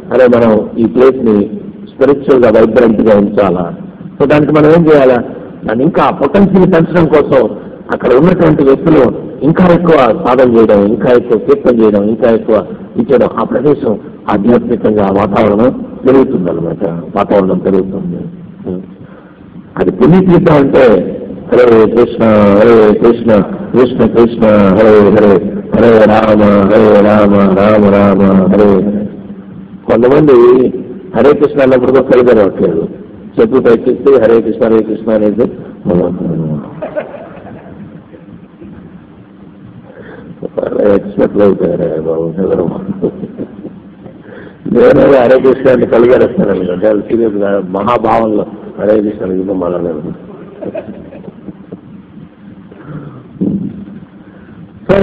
అరే మనం ఈ ప్లేస్ ని స్పిరిచువల్ గా వైబ్రెంట్ గా ఉంచాలా సో దానికి మనం ఏం చేయాలా దాన్ని ఇంకా పొటెన్షియల్ పెంచడం కోసం అక్కడ ఉన్నటువంటి వ్యక్తులు ఇంకా ఎక్కువ సాధన చేయడం ఇంకా ఎక్కువ కీర్తన చేయడం ఇంకా ఎక్కువ ఇచ్చడం ఆ ప్రదేశం ఆధ్యాత్మికంగా వాతావరణం పెరుగుతుంది అనమాట వాతావరణం పెరుగుతుంది అది పుణ్యతీర్థం అంటే హరే కృష్ణ హరే కృష్ణ కృష్ణ కృష్ణ హరే హరే హరే రామ హరే రామ రామ రామ హరే కొంతమంది హరే కృష్ణ అన్నప్పుడు కూడా సరిగా రావట్లేదు చెప్పు పైకిస్తే హరే కృష్ణ హరే కృష్ణ అనేది ఎక్స్పెక్ట్ అవుతారు బాబు ఎవరు నేను హరే కృష్ణ అంటే కలిగారేస్తాను అంటే అది సీరియస్ గా మహాభావంలో హరే కృష్ణ అడిగితే మళ్ళా నేను సో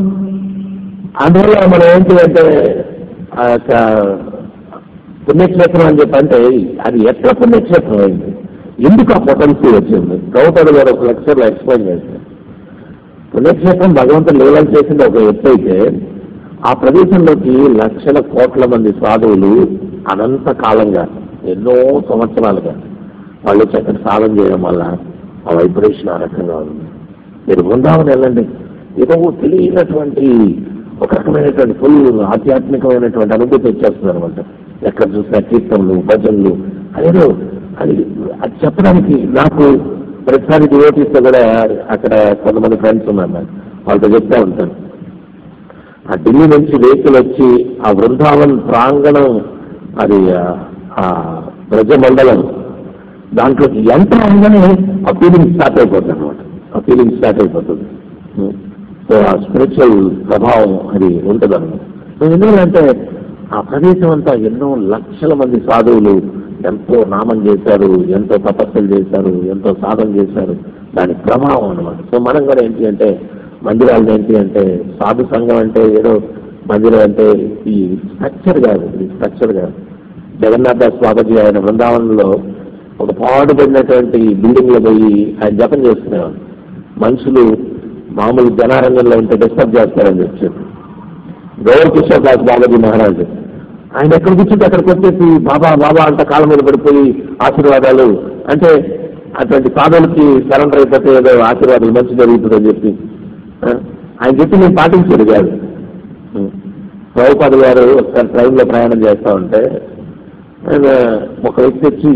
అందువల్ల మనం ఏంటి అంటే ఆ యొక్క పుణ్యక్షేత్రం అని చెప్పంటే అది ఎట్లా పుణ్యక్షేత్రం అయింది ఎందుకు ఆ పొటెన్సీ వచ్చింది గౌతడు గారు ఒక లెక్చర్లో ఎక్స్ప్లెయిన్ చేస్తారు పుణ్యక్షేత్రం భగవంతుడు లీలలు చేసింది ఒక ఎత్తు అయితే ఆ ప్రదేశంలోకి లక్షల కోట్ల మంది సాధువులు అనంత కాలంగా ఎన్నో సంవత్సరాలుగా వాళ్ళు చక్కటి సాధన చేయడం వల్ల ఆ వైబ్రేషన్ ఆ రకంగా ఉంది మీరు బృందావనం వెళ్ళండి ఏదో తెలియనటువంటి ఒక రకమైనటువంటి ఫుల్ ఆధ్యాత్మికమైనటువంటి అనుభూతి వచ్చేస్తుంది అనమాట ఎక్కడ చూసినా కీర్తనలు భజనలు అదేదో అది అది చెప్పడానికి నాకు ప్రతిసారి డివోటీస్తో కూడా అక్కడ కొంతమంది ఫ్రెండ్స్ ఉన్నారు నాకు వాళ్ళతో చెప్తా ఉంటాను ఆ ఢిల్లీ నుంచి వెహికల్ వచ్చి ఆ బృందావన్ ప్రాంగణం అది ఆ- ఆ బ్రజ మండలం దాంట్లోకి ఎంత ఉండగానే ఆ ఫీలింగ్ స్టార్ట్ అయిపోతుంది అనమాట ఆ ఫీలింగ్ స్టార్ట్ అయిపోతుంది సో ఆ స్పిరిచువల్ ప్రభావం అది ఉంటుంది అనమాట సో ఎందుకంటే ఆ ప్రదేశం అంతా ఎన్నో లక్షల మంది సాధువులు ఎంతో నామం చేశారు ఎంతో తపస్సులు చేశారు ఎంతో సాధన చేశారు దాని ప్రభావం అనమాట సో మనం కూడా ఏంటి అంటే మందిరాలు ఏంటి అంటే సాధు సంఘం అంటే ఏదో మందిరం అంటే ఈ స్ట్రక్చర్ కాదు ఇది స్ట్రక్చర్ కాదు జగన్నాథ దాస్ బాబాజీ ఆయన బృందావనంలో ఒక పాడుపడినటువంటి బిల్డింగ్ లో పోయి ఆయన జపం చేసుకునేవాడు మనుషులు మామూలు జనారంగంలో ఉంటే డిస్టర్బ్ చేస్తారని చెప్పారు గౌరవ కిషోర్ దాస్ బాబాజీ మహారాజ్ ఆయన ఎక్కడ కూర్చుంటే అక్కడికి వచ్చేసి బాబా బాబా అంట కాళ్ళ మీద పడిపోయి ఆశీర్వాదాలు అంటే అటువంటి సాధనకి సరెండర్ అయిపోతే ఏదో ఆశీర్వాదాలు మంచి జరుగుతుందని చెప్పి ఆ, ఆయన చెప్పి నేను పాటించాడు కాదు ప్రభుపాద గారు ఒకసారి ట్రైన్లో ప్రయాణం చేస్తా ఉంటే ఆయన ఒక వ్యక్తి వచ్చి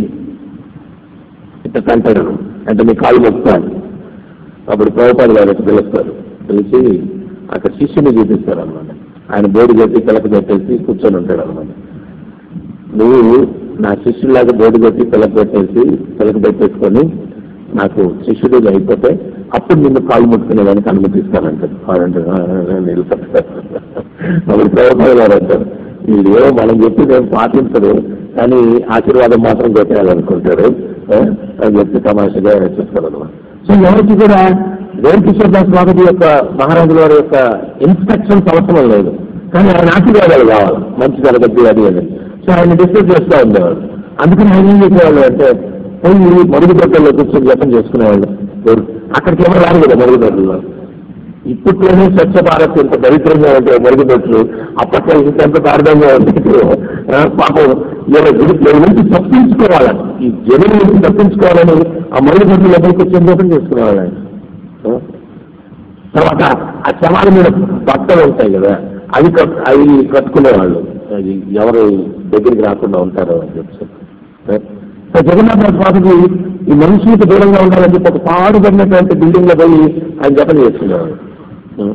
ఇట్లా కంటాడు అంటే మీ కాళ్ళు మొక్కుతాను అప్పుడు ప్రభుపాద గారు వచ్చి పిలుస్తారు పిలిచి అక్కడ శిష్యుని చూపిస్తారు అనమాట ఆయన బోర్డు కట్టి పిలక పెట్టేసి కూర్చొని ఉంటాడు అనమాట నువ్వు నా శిష్యులాగా బోర్డు కట్టి పిలక పెట్టేసి పిలక పెట్టేసుకొని నాకు శిష్యుడు అయిపోతే అప్పుడు నిన్ను కాళ్ళు ముట్టుకునేదానికి అనుమతిస్తానంటాడు వాడంటే నిలుపుతాడు అప్పుడు ప్రభుపాద గారు అంటారు వీళ్ళు ఏమో మనం చెప్పి నేను పాటించడు కానీ ఆశీర్వాదం మాత్రం కొట్టేయాలనుకుంటాడు ఆ, అని చెప్పి తమాషగా చూస్తాడు అనమాట సో ఎవరికి కూడా వేరు కిషోర్ దాస్ బాబుజీ యొక్క మహారాజుల వారి యొక్క ఇన్స్ట్రక్షన్స్ అవసరం లేదు కానీ ఆయన ఆశీర్వాదాలు కావాలి మంచి జరగద్దు అది అని సో ఆయన డిస్కస్ చేస్తూ ఉండేవాడు అందుకని ఆయన ఏం చేసేవాళ్ళు అంటే పోయి మరుగుదొడ్డల్లో కూర్చొని జపం చేసుకునేవాళ్ళు ఎవరు? అక్కడికి ఎవరు రారు కదా మరుగుదొడ్లలో ఇప్పట్లోనే స్వచ్ఛ భారత్ ఇంత దరిద్రంగా ఉంటే మరుగుదొడ్లు అప్పట్లో ఇంకెంత దారుణంగా ఉంటుంది ఆ, పాపం ఇలా వీళ్ళ నుంచి తప్పించుకోవాలి ఈ జనం నుంచి తప్పించుకోవాలని ఆ మరుగుదొడ్లు లోపలికి వచ్చి జపం చేసుకునేవాళ్ళు ఆయన ఆ? తర్వాత ఆ శవాల మీద బట్టలు ఉంటాయి కదా అవి కట్ అవి కట్టుకునేవాళ్ళు అది ఎవరు దగ్గరికి రాకుండా ఉంటారో అని చెప్పి సో జగన్నాథ స్వామికి ఈ మనుషులకు దూరంగా ఉండాలని చెప్పి ఒక పాడుపడినటువంటి బిల్డింగ్ లో పోయి ఆయన జపం చేసుకునేవాడు ఉం.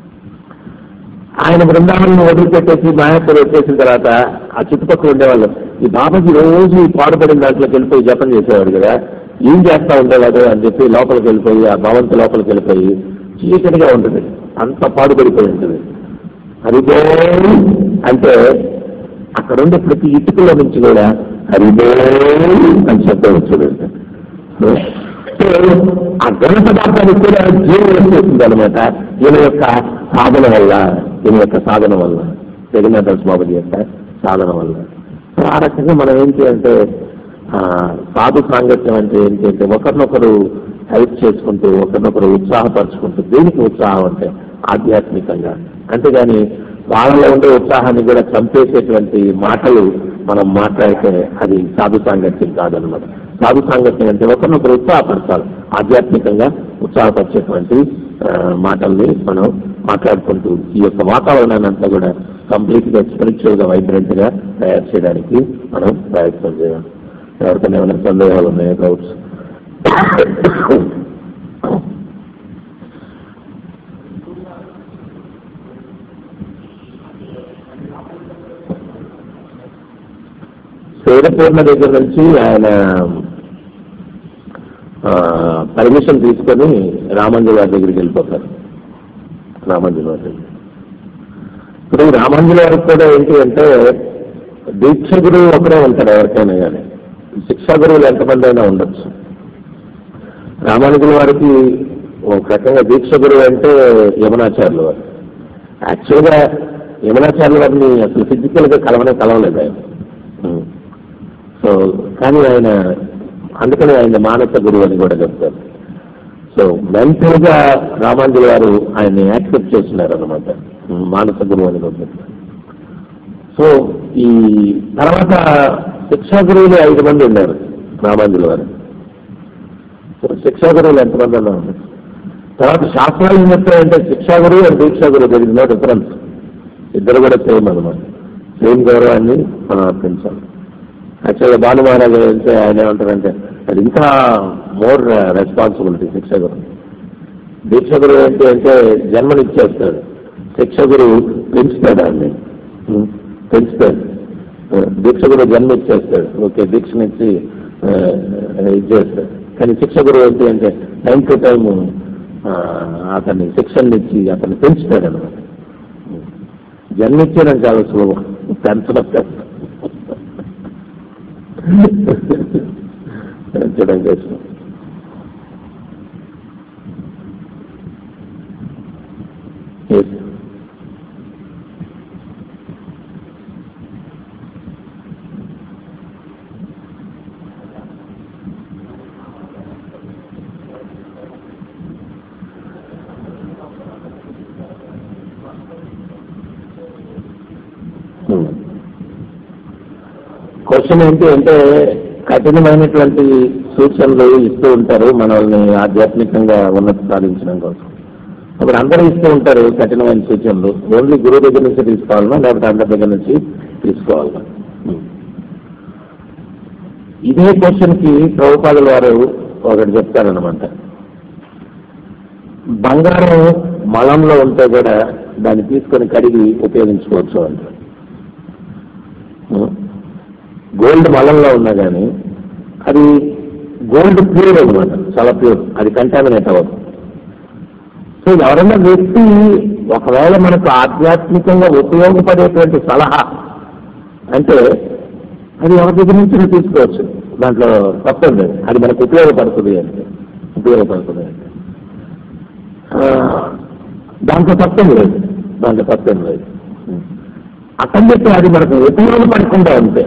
ఆయన బృందావనం వదిలిపెట్టేసి మాయాపూర్ వచ్చేసిన తర్వాత ఆ చుట్టుపక్కల ఉండేవాళ్ళు ఈ బాబాజీ రోజు ఈ పాడుపడిన దాంట్లోకి వెళ్ళిపోయి జపం చేసేవాడు కదా ఏం చేస్తా ఉండేవాడు అని చెప్పి లోపలికి వెళ్ళిపోయి ఆ భవంతి లోపలికి వెళ్ళిపోయి చీకటిగా ఉంటుంది అంత పాడుపడిపోయి ఉంటుంది హరిబో అంటే అక్కడ ఉండే ప్రతి ఇటుకలో నుంచి కూడా హరిబో అని శబ్దం వచ్చేది సో ఆ గణ పదార్థానికి కూడా జీవం వచ్చేసింది అనమాట ఈయన యొక్క సాధన వల్ల ఈయన యొక్క సాధన వల్ల జగన్నాథ బాబుజీ యొక్క సాధన వల్ల సో ఆ రకంగా మనం ఏంటి అంటే ఆ, సాధు సాంగత్యం అంటే ఏంటి అంటే ఒకరినొకరు హెల్ప్ చేసుకుంటూ ఒకరినొకరు ఉత్సాహపరచుకుంటూ దేనికి ఉత్సాహం అంటే ఆధ్యాత్మికంగా అంతేగాని వాళ్ళలో ఉండే ఉత్సాహాన్ని కూడా చంపేసేటువంటి మాటలు మనం మాట్లాడితే అది సాధు సాంగత్యం కాదనమాట సాధు సాంగత్యం అంటే ఒకరినొకరు ఉత్సాహపరచాలి ఆధ్యాత్మికంగా ఉత్సాహపరిచేటువంటి ఆ, మాటల్ని మనం మాట్లాడుకుంటూ ఈ యొక్క వాతావరణాన్ని అంతా కూడా కంప్లీట్ గా స్పిరిచువల్ గా వైబ్రెంట్ గా తయారు చేయడానికి మనం ప్రయత్నం చేయాలి ఎవరికైనా ఏమైనా సందేహాలు ఉన్నాయో డౌట్స్ సూర్యపూర్ణ దగ్గర నుంచి ఆయన పర్మిషన్ తీసుకొని రామంజు వారి దగ్గరికి వెళ్ళిపోతారు రామంజు వారి దగ్గర ఇప్పుడు ఈ రామాంజుల వారికి కూడా ఏంటి అంటే దీక్ష గురువు ఒకరే ఉంటారు ఎవరికైనా కానీ శిక్షా గురువులు ఎంతమంది అయినా ఉండొచ్చు రామానుజుల వారికి ఒక రకంగా దీక్ష గురువు అంటే యమునాచార్యుల వారు యాక్చువల్గా యమునాచార్యుల వారిని అసలు ఫిజికల్ గా కలవనే కలవలేదు ఆయన ఉం. సో కానీ ఆయన అందుకని ఆయన మానస గురువు అని కూడా చెప్తారు సో మెంటల్ గా రామాంజుల గారు ఆయన్ని యాక్సెప్ట్ చేస్తున్నారు అనమాట మానస గురువు అని కూడా చెప్తారు సో ఈ తర్వాత శిక్షా గురువులు ఐదు మంది ఉన్నారు రామాంజుల గారు సో శిక్షా గురువులు ఎంతమంది ఉన్నారు తర్వాత శాస్త్రాలు ఏం చెప్తారంటే శిక్షా గురువు అండ్ దీక్షా గురువు దర్ ఇస్ నో డిఫరెన్స్ ఇద్దరు కూడా సేమ్ అనమాట సేమ్ గౌరవాన్ని మనం అర్పించాలి యాక్చువల్గా భాను మహారాజు వెళ్తే ఆయన ఏమంటారంటే అది ఇంకా మోర్ రెస్పాన్సిబిలిటీ శిక్ష గురు దీక్ష గురువు ఏంటి అంటే జన్మనిచ్చేస్తాడు శిక్ష గురువు పెంచుతాడు ఆయన్ని ఉం, పెంచుతాడు ఆ, దీక్ష గురువు జన్మ ఇచ్చేస్తాడు ఓకే దీక్షనిచ్చి ఆ, ఇది చేస్తాడు కానీ శిక్ష గురువు ఏంటి అంటే టైం టు టైం అతన్ని శిక్షణ ఇచ్చి అతన్ని పెంచుతాడు అనమాట జన్మించడం చాలా సులభం పెంచడం కష్టం పెంచడం కష్టం Yes. Hmm. క్వశ్చన్ ఏంటి అంటే కఠినమైనటువంటి సూచనలు ఇస్తూ ఉంటారు మనల్ని ఆధ్యాత్మికంగా ఉన్నతి సాధించడం కోసం అప్పుడు అందరూ ఇస్తూ ఉంటారు కఠినమైన సూచనలు ఓన్లీ గురువు దగ్గర నుంచి తీసుకోవాలన్నా లేకపోతే అందరి దగ్గర నుంచి తీసుకోవాలన్నా Hmm. ఇదే క్వశ్చన్ కి ప్రభుపాదుల వారు ఒకటి చెప్తారనమాట బంగారం మలంలో ఉంటే కూడా దాన్ని తీసుకొని కడిగి ఉపయోగించుకోవచ్చు అంటారు గోల్డ్ మలంలో ఉన్నా కానీ అది గోల్డ్ ప్యూర్ అనమాట చాలా ప్యూర్ అది కంటామినేట్ అవ్వదు సో ఎవరైనా వ్యక్తి ఒకవేళ మనకు ఆధ్యాత్మికంగా ఉపయోగపడేటువంటి సలహా అంటే అది ఎవరి దగ్గర నుంచి తీసుకోవచ్చు దాంట్లో తప్పదు లేదు అది మనకు ఉపయోగపడుతుంది అంటే ఉపయోగపడుతుంది అంటే ఆ, దాంట్లో తప్పేం లేదు దాంట్లో తప్పేం లేదు అతని చెప్పి అది మనకు ఉపయోగపడకుండా అంతే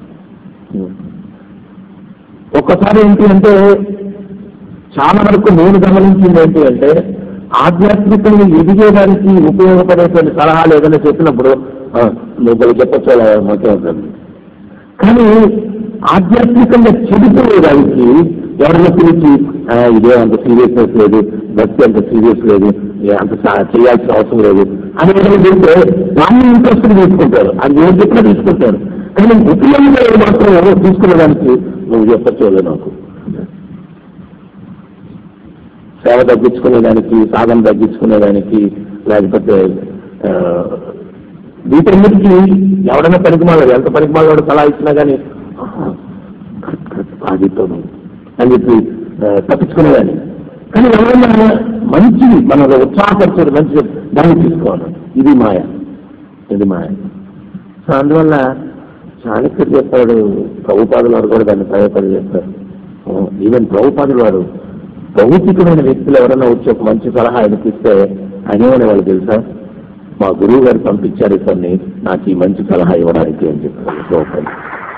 ఒక్కసారి ఏంటి అంటే చాలా వరకు నేను గమనించింది ఏంటి అంటే ఆధ్యాత్మికంగా ఎదిగేదానికి ఉపయోగపడేటువంటి సలహాలు ఏదైనా చెప్పినప్పుడు "ఆ, నువ్వు బలి చెప్పచ్చు అలా మాకే ఉంటుంది కానీ ఆధ్యాత్మికంగా చెడిపోయేదానికి ఎవరిని పిలిచి "ఆ, ఇదే అంత సీరియస్నెస్ లేదు భక్తి అంత సీరియస్ లేదు ఏ అంత సా- చేయాల్సిన అవసరం లేదు అని ఏదైనా చెప్తే దాన్ని ఇంట్రెస్ట్ తీసుకుంటారు అది ఏం చెప్పినా తీసుకుంటారు కానీ ఉపయోగం మాత్రం ఎవరో తీసుకునేదానికి నువ్వు చెప్పచ్చు నాకు సేవ తగ్గించుకునేదానికి సాధన తగ్గించుకునేదానికి లేకపోతే ఆ, వీటన్నిటికీ ఎవడైనా పనికిమాలాడు ఎంత పనికిమాలాడు సలహా ఇచ్చినా కానీ ఆదిత్యం అని చెప్పి ఆ, తప్పించుకునేదాన్ని కానీ ఎవరైనా మంచి మన ఉత్సాహపరిచేది మంచి దాన్ని తీసుకోవాలి ఇది మాయ ఇది మాయ సో అందువల్ల చాణక్యుడు చెప్పాడు ప్రభుపాదుల వారు కూడా దాన్ని ప్రయోగపడి చేస్తారు ఈవెన్ ప్రభుపాదుల వారు భౌతికమైన వ్యక్తులు ఎవరైనా వచ్చి ఒక మంచి సలహా ఆయనకి ఇస్తే ఆయన వాళ్ళు తెలుసా మా గురువు గారు పంపించారు ఇతన్ని నాకు ఈ మంచి సలహా ఇవ్వడానికి అని చెప్పారు ప్రభుపాదు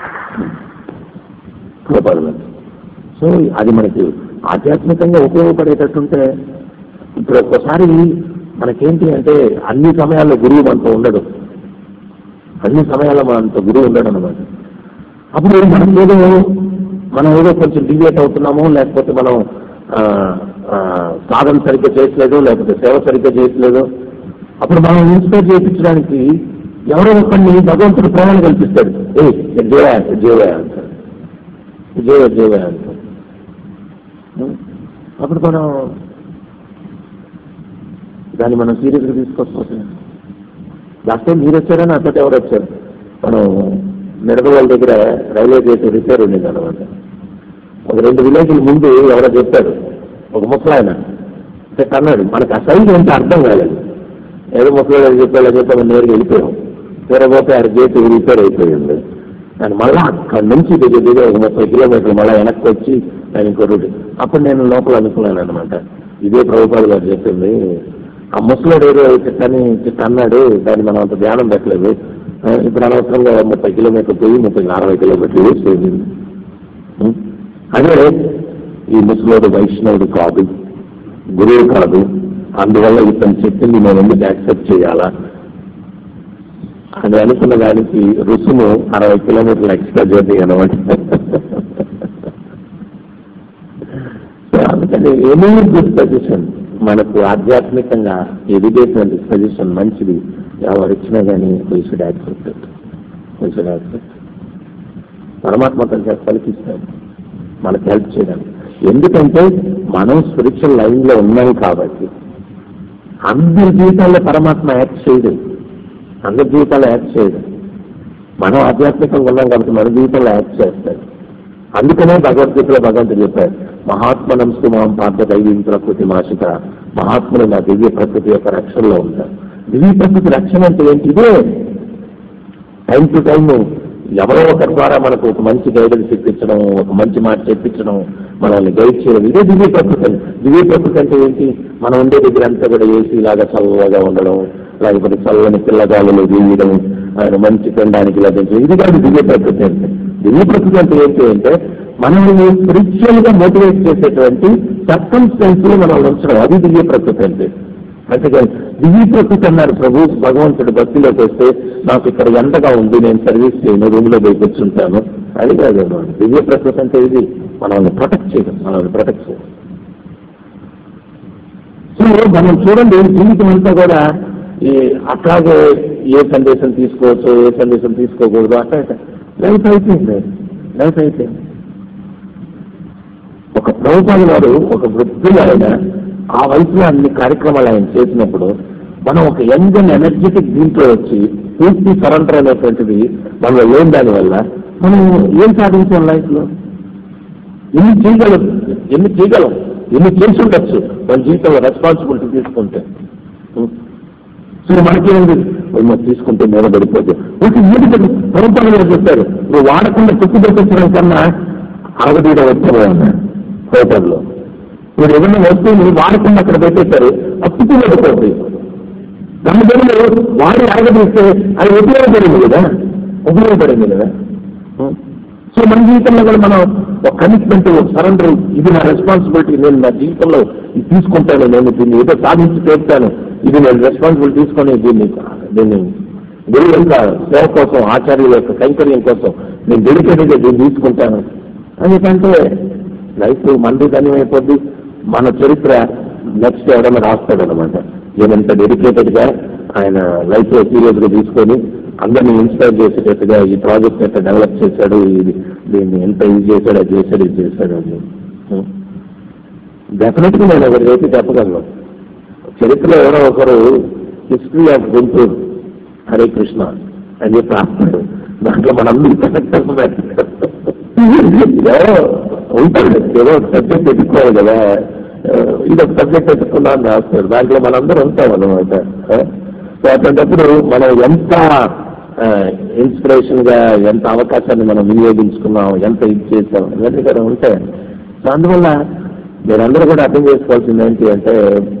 ప్రభుపాదుల వారు. సో అది మనకి ఆధ్యాత్మికంగా ఉపయోగపడేటట్టుంటే ఇప్పుడు ఒక్కసారి మనకేంటి అంటే అన్ని సమయాల్లో గురువు మనతో ఉండడు అన్ని సమయాల్లో మనతో గురువు ఉండడు అనమాట అప్పుడు మనం ఏదో మనం ఏదో కొంచెం డివియేట్ అవుతున్నాము లేకపోతే మనం ఆ, ఆ, సాధన సరిగ్గా చేయట్లేదు లేకపోతే సేవ సరిగ్గా చేయట్లేదు అప్పుడు మనం ఇన్స్పైర్ చేయించడానికి ఎవరో ఒకరిని భగవంతుడు ప్రేమను కల్పిస్తాడు ఏ జయ జయ అంటాడు జయ జయ అంటాడు ఉం? అప్పుడు మనం దాన్ని మనం సీరియస్గా తీసుకోకపోతే లాస్ట్ టైం మీరు వచ్చారా నాతో ఎవరు వచ్చారు మనం నిడదవోల దగ్గర రైల్వే గేట్ రిపేర్ ఉండింది అనమాట ఒక రెండు విలేజ్ల ముందు ఎవరో చెప్పారు ఒక ముసలాయన అంటే అన్నాడు మనకు ఆ సైజ్ ఏంటో అర్థం కాలేదు ఏదో ముసలాయన చెప్పాలో చెప్పాలో నేరుగా వెళ్ళిపోయాం తీరబోతే ఆ గేట్ రిపేర్ అయిపోయింది దాని మళ్ళా అక్కడి నుంచి దగ్గర దగ్గర ఒక ముప్పై కిలోమీటర్లు మళ్ళీ వెనక్కి వచ్చి నేను ఇంకో రూట్ అప్పుడు నేను లోపల అనుకున్నాను అనమాట ఇదే ప్రభుపాద గారు చెప్పింది ఆ ముసలోడు ఏదో చిట్టని చిట్ట అన్నాడు దాన్ని మనం అంత ధ్యానం పెట్టలేదు ఆ, ఇప్పుడు అనవసరంగా ముప్పై కిలోమీటర్లు పోయి ముప్పై అరవై కిలోమీటర్లు వేస్ట్ అయింది ఉం? అదే ఈ ముసలోడు వైష్ణవుడు కాదు గురువు కాదు అందువల్ల ఇతను చెప్పింది నేను ఎందుకు యాక్సెప్ట్ చేయాలా అని అనుకున్న దానికి రుసుము అరవై కిలోమీటర్లు ఎక్స్ట్రా జర్నీ అనమాట సో అందుకని ఎనీ గుడ్ సజెషన్ మనకు ఆధ్యాత్మికంగా ఎదిగేటువంటి సజెషన్ మంచిది ఎవరు ఇచ్చినా కానీ we should accept we should accept పరమాత్మ తన కల్పిస్తాడు మనకు హెల్ప్ చేయడానికి ఎందుకంటే మనం స్పిరిచువల్ లైన్ లో ఉన్నాం కాబట్టి అందరి జీవితాల్లో పరమాత్మ యాక్ట్ చేయడు అందరి జీవితాల్లో యాక్ట్ చేయడు మనం ఆధ్యాత్మికంగా ఉన్నాం కాబట్టి మన జీవితంలో యాక్ట్ చేస్తాడు అందుకనే భగవద్గీతలో భగవంతుడు చెప్పాడు మహాత్మనం సుమాం పార్థ దైవీ ప్రకృతి మాషిక మహాత్ములు నా దివ్య ప్రకృతి యొక్క రక్షణలో ఉంటారు దివ్య ప్రకృతి రక్షణ అంటే ఏంటి ఇదే టైం టు టైం ఎవరో ఒకరి ద్వారా మనకు ఒక మంచి గైడెన్స్ ఇప్పించడం ఒక మంచి మాట చెప్పించడం మనల్ని గైడ్ చేయడం ఇదే దివ్య ప్రకృతి అంటే. దివ్య ప్రకృతి అంటే ఏంటి మనం ఉండే దగ్గర అంతా కూడా ఏసీ లాగా చల్లగా ఉండడం లేకపోతే చల్లని పిల్లగాలు వీయడం ఆయన మంచి తినడానికి లభించడం ఇది కాదు దివ్య ప్రకృతి అంటే దివ్య ప్రకృతి అంటే ఏంటి అంటే మనల్ని స్పిరిచువల్ గా మోటివేట్ చేసేటువంటి సర్కమ్స్టెన్స్ లో మనల్ని ఉంచడం అది దివ్య ప్రకృతి అంటే అంతేకాదు దివ్య ప్రకృతి అన్నారు ప్రభు భగవంతుడు భక్తిలోకి వస్తే నాకు ఇక్కడ ఎంతగా ఉంది నేను సర్వీస్ చేయను రూమ్ లో పోయి కూర్చుంటాను అది కాదు అన్నమాట. దివ్య ప్రకృతి అంటే ఇది మనల్ని ప్రొటెక్ట్ చేయడం మనల్ని ప్రొటెక్ట్ చేయడం సో మనం చూడండి జీవితం అంతా కూడా ఈ అట్లాగే ఏ సందేశం తీసుకోవచ్చు ఏ సందేశం తీసుకోకూడదు అట్లా ఇట్లా. లైఫ్ అయిపోయింది లైఫ్ అయిపోయింది ఒక ప్రభుత్వం వారు ఒక వృద్ధులు ఆయన ఆ వయసులో అన్ని కార్యక్రమాలు ఆయన చేసినప్పుడు మనం ఒక యంగ్ అండ్ ఎనర్జెటిక్ దీంట్లో వచ్చి పూర్తి సరెండర్ అనేటువంటిది మనలో లేని దాని వల్ల మనం ఏం సాధించాం లైఫ్ లో ఎన్ని చేయగలం ఎన్ని చేయగలం ఎన్ని చేసి ఉండొచ్చు మన జీవితంలో రెస్పాన్సిబిలిటీ తీసుకుంటే సో మనకేంది మరి తీసుకుంటే మీద పడిపోతే ఒక ఏది ప్రభుత్వం గారు చెప్పారు నువ్వు వాడకుండా తుక్కు పెట్టించడం కన్నా అరగదీయడం వచ్చావు అన్నాడు హోటల్లో మీరు ఏదైనా వస్తువుని వాడకుండా అక్కడ పెట్టేశారు ఆ తుక్కు పడిపోతుంది దాని బదులు వాడి అరగదీస్తే అది ఉపయోగపడింది కదా ఉపయోగపడింది కదా సో మన జీవితంలో కూడా మనం ఒక కమిట్మెంట్ ఒక సరెండర్ ఇది నా రెస్పాన్సిబిలిటీ నేను నా జీవితంలో ఇది తీసుకుంటాను నేను దీన్ని ఏదో సాధించి తీరుతాను ఇది నేను రెస్పాన్సిబిలిటీ తీసుకొని దీన్ని దీన్ని గురువు యొక్క సేవ కోసం ఆచార్యుల యొక్క కైంకర్యం కోసం నేను డెడికేటెడ్గా దీన్ని తీసుకుంటాను ఎందుకంటే లైఫ్ మంది ధన్యమైపోద్ది మన చరిత్ర నెక్స్ట్ ఎవరైనా రాస్తాడు అనమాట ఈయనంత డెడికేటెడ్ గా ఆయన లైఫ్ లో సీరియస్ గా తీసుకొని అందరినీ ఇన్స్పైర్ చేసేటట్టుగా ఈ ప్రాజెక్ట్ ఎంత డెవలప్ చేశాడు ఇది దీన్ని ఎంత ఇది చేశాడు అది చేశాడు ఇది చేశాడు అని డెఫినెట్ గా నేను ఒకటి అయితే చెప్పగలను చరిత్రలో ఎవరో ఒకరు హిస్టరీ ఆఫ్ గుంటూరు హరే కృష్ణ అని చెప్పి రాస్తాడు దాంట్లో మనందరూ కనెక్ట్ ఏదో ఉంటాడు ఏదో సబ్జెక్ట్ ఎత్తుకోవాలి కదా ఆ, ఇది ఒక సబ్జెక్ట్ ఎత్తుకున్నా అని రాస్తాడు దాంట్లో మనందరూ ఉంటాం అనమాట సో అటువంటిప్పుడు మనం ఎంత ఇన్స్పిరేషన్ గా ఎంత అవకాశాన్ని మనం వినియోగించుకున్నాం ఎంత ఇది చేసాం ఇవన్నీ కూడా ఉంటాయి సో అందువల్ల మీరందరూ కూడా అర్థం చేసుకోవాల్సింది ఏంటి అంటే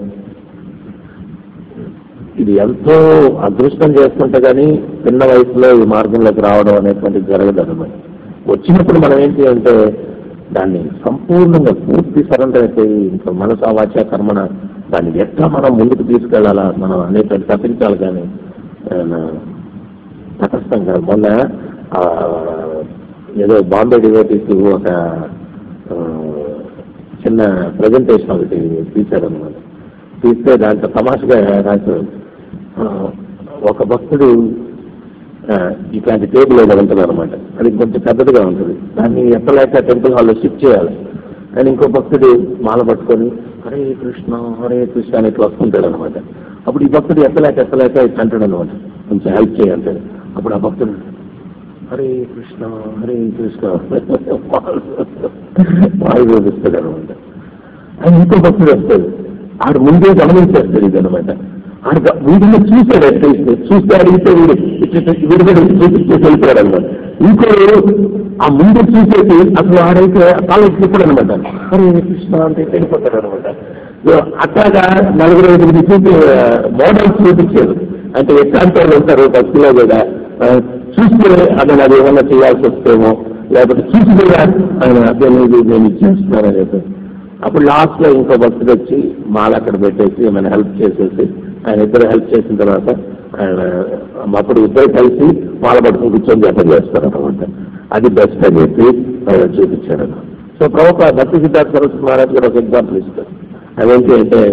ఇది ఎంతో అదృష్టం చేసుకుంటే కానీ చిన్న వయసులో ఈ మార్గంలోకి రావడం అనేటువంటిది జరగదు అనమాట వచ్చినప్పుడు మనం ఏంటి అంటే దాన్ని సంపూర్ణంగా పూర్తి సరెండర్ అయిపోయి ఇంకా మనసు వాచ కర్మణ దాన్ని ఎట్లా మనం ముందుకు తీసుకెళ్లాలా మనం అనేక తప్పించాలి కానీ ఆ, తటస్థం కాదు మొన్న ఆ, ఏదో బాంబే డివోటీస్ ఒక ఆ, చిన్న ప్రజెంటేషన్ ఒకటి తీశారన్నమాట తీస్తే దాంట్లో తమాషగా రాశారు ఆ, ఒక భక్తుడు ఆ, ఇట్లాంటి టేబుల్ ఏదో ఉంటుంది అనమాట అది కొంచెం పెద్దదిగా ఉంటుంది దాన్ని ఎత్తలేక టెంపుల్ హాల్లో షిఫ్ట్ చేయాలి కానీ ఇంకో భక్తుడు మాల పట్టుకొని హరే కృష్ణ హరే కృష్ణ అని ఇట్లా వస్తుంటాడు అనమాట అప్పుడు ఈ భక్తుడు ఎత్తలేక ఎత్తలేక ఇట్లా అంటాడు అనమాట కొంచెం హెల్ప్ చేయంటాడు అప్పుడు ఆ భక్తుడు హరే కృష్ణ హరే కృష్ణ వాయు చూపిస్తాడు అనమాట ఆయన ఇంకో భక్తుడు వస్తాడు ఆడు ముందే గమనించేస్తాడు ఇది అనమాట ఆడు గ- వీడిని చూశాడు అట్లీస్ట్ చూస్తే అడిగితే వీడు ఇట్లా వీడు కూడా చూపించేసి వెళ్ళిపోయాడు అనమాట ఇంకో ఆ ముందు చూసేసి అసలు ఆడైతే తల ఇప్పుడు అనమాట హరే కృష్ణ అంటే వెళ్ళిపోతాడు అనమాట అట్లాగా నలుగురు ఐదుగురు చూపి మోడల్స్ చూపించారు అంటే ఎట్లాంటి ఉంటారు భక్తిలో కూడా ఆ, చూస్తే అతను అది ఏమన్నా చేయాల్సి వస్తేమో లేకపోతే చూసి కూడా ఆయన అదే లేదు నేను ఇది చేస్తున్నానని చెప్పి అప్పుడు లాస్ట్ లో ఇంకో భక్తుడు వచ్చి మాల అక్కడ పెట్టేసి ఏమైనా హెల్ప్ చేసేసి ఆయన ఇద్దరు హెల్ప్ చేసిన తర్వాత ఆయన అప్పుడు ఇద్దరు కలిసి మాల పట్టుకుని కూర్చొని జపం చేస్తారు అనమాట అది బెస్ట్ అని చెప్పి ఆయన చూపించాడు సో ప్రభుత్వ భక్తి సిద్ధార్థ సరస్వతి మహారాజ్ గారు ఒక ఎగ్జాంపుల్ ఇస్తారు అదేంటి అంటే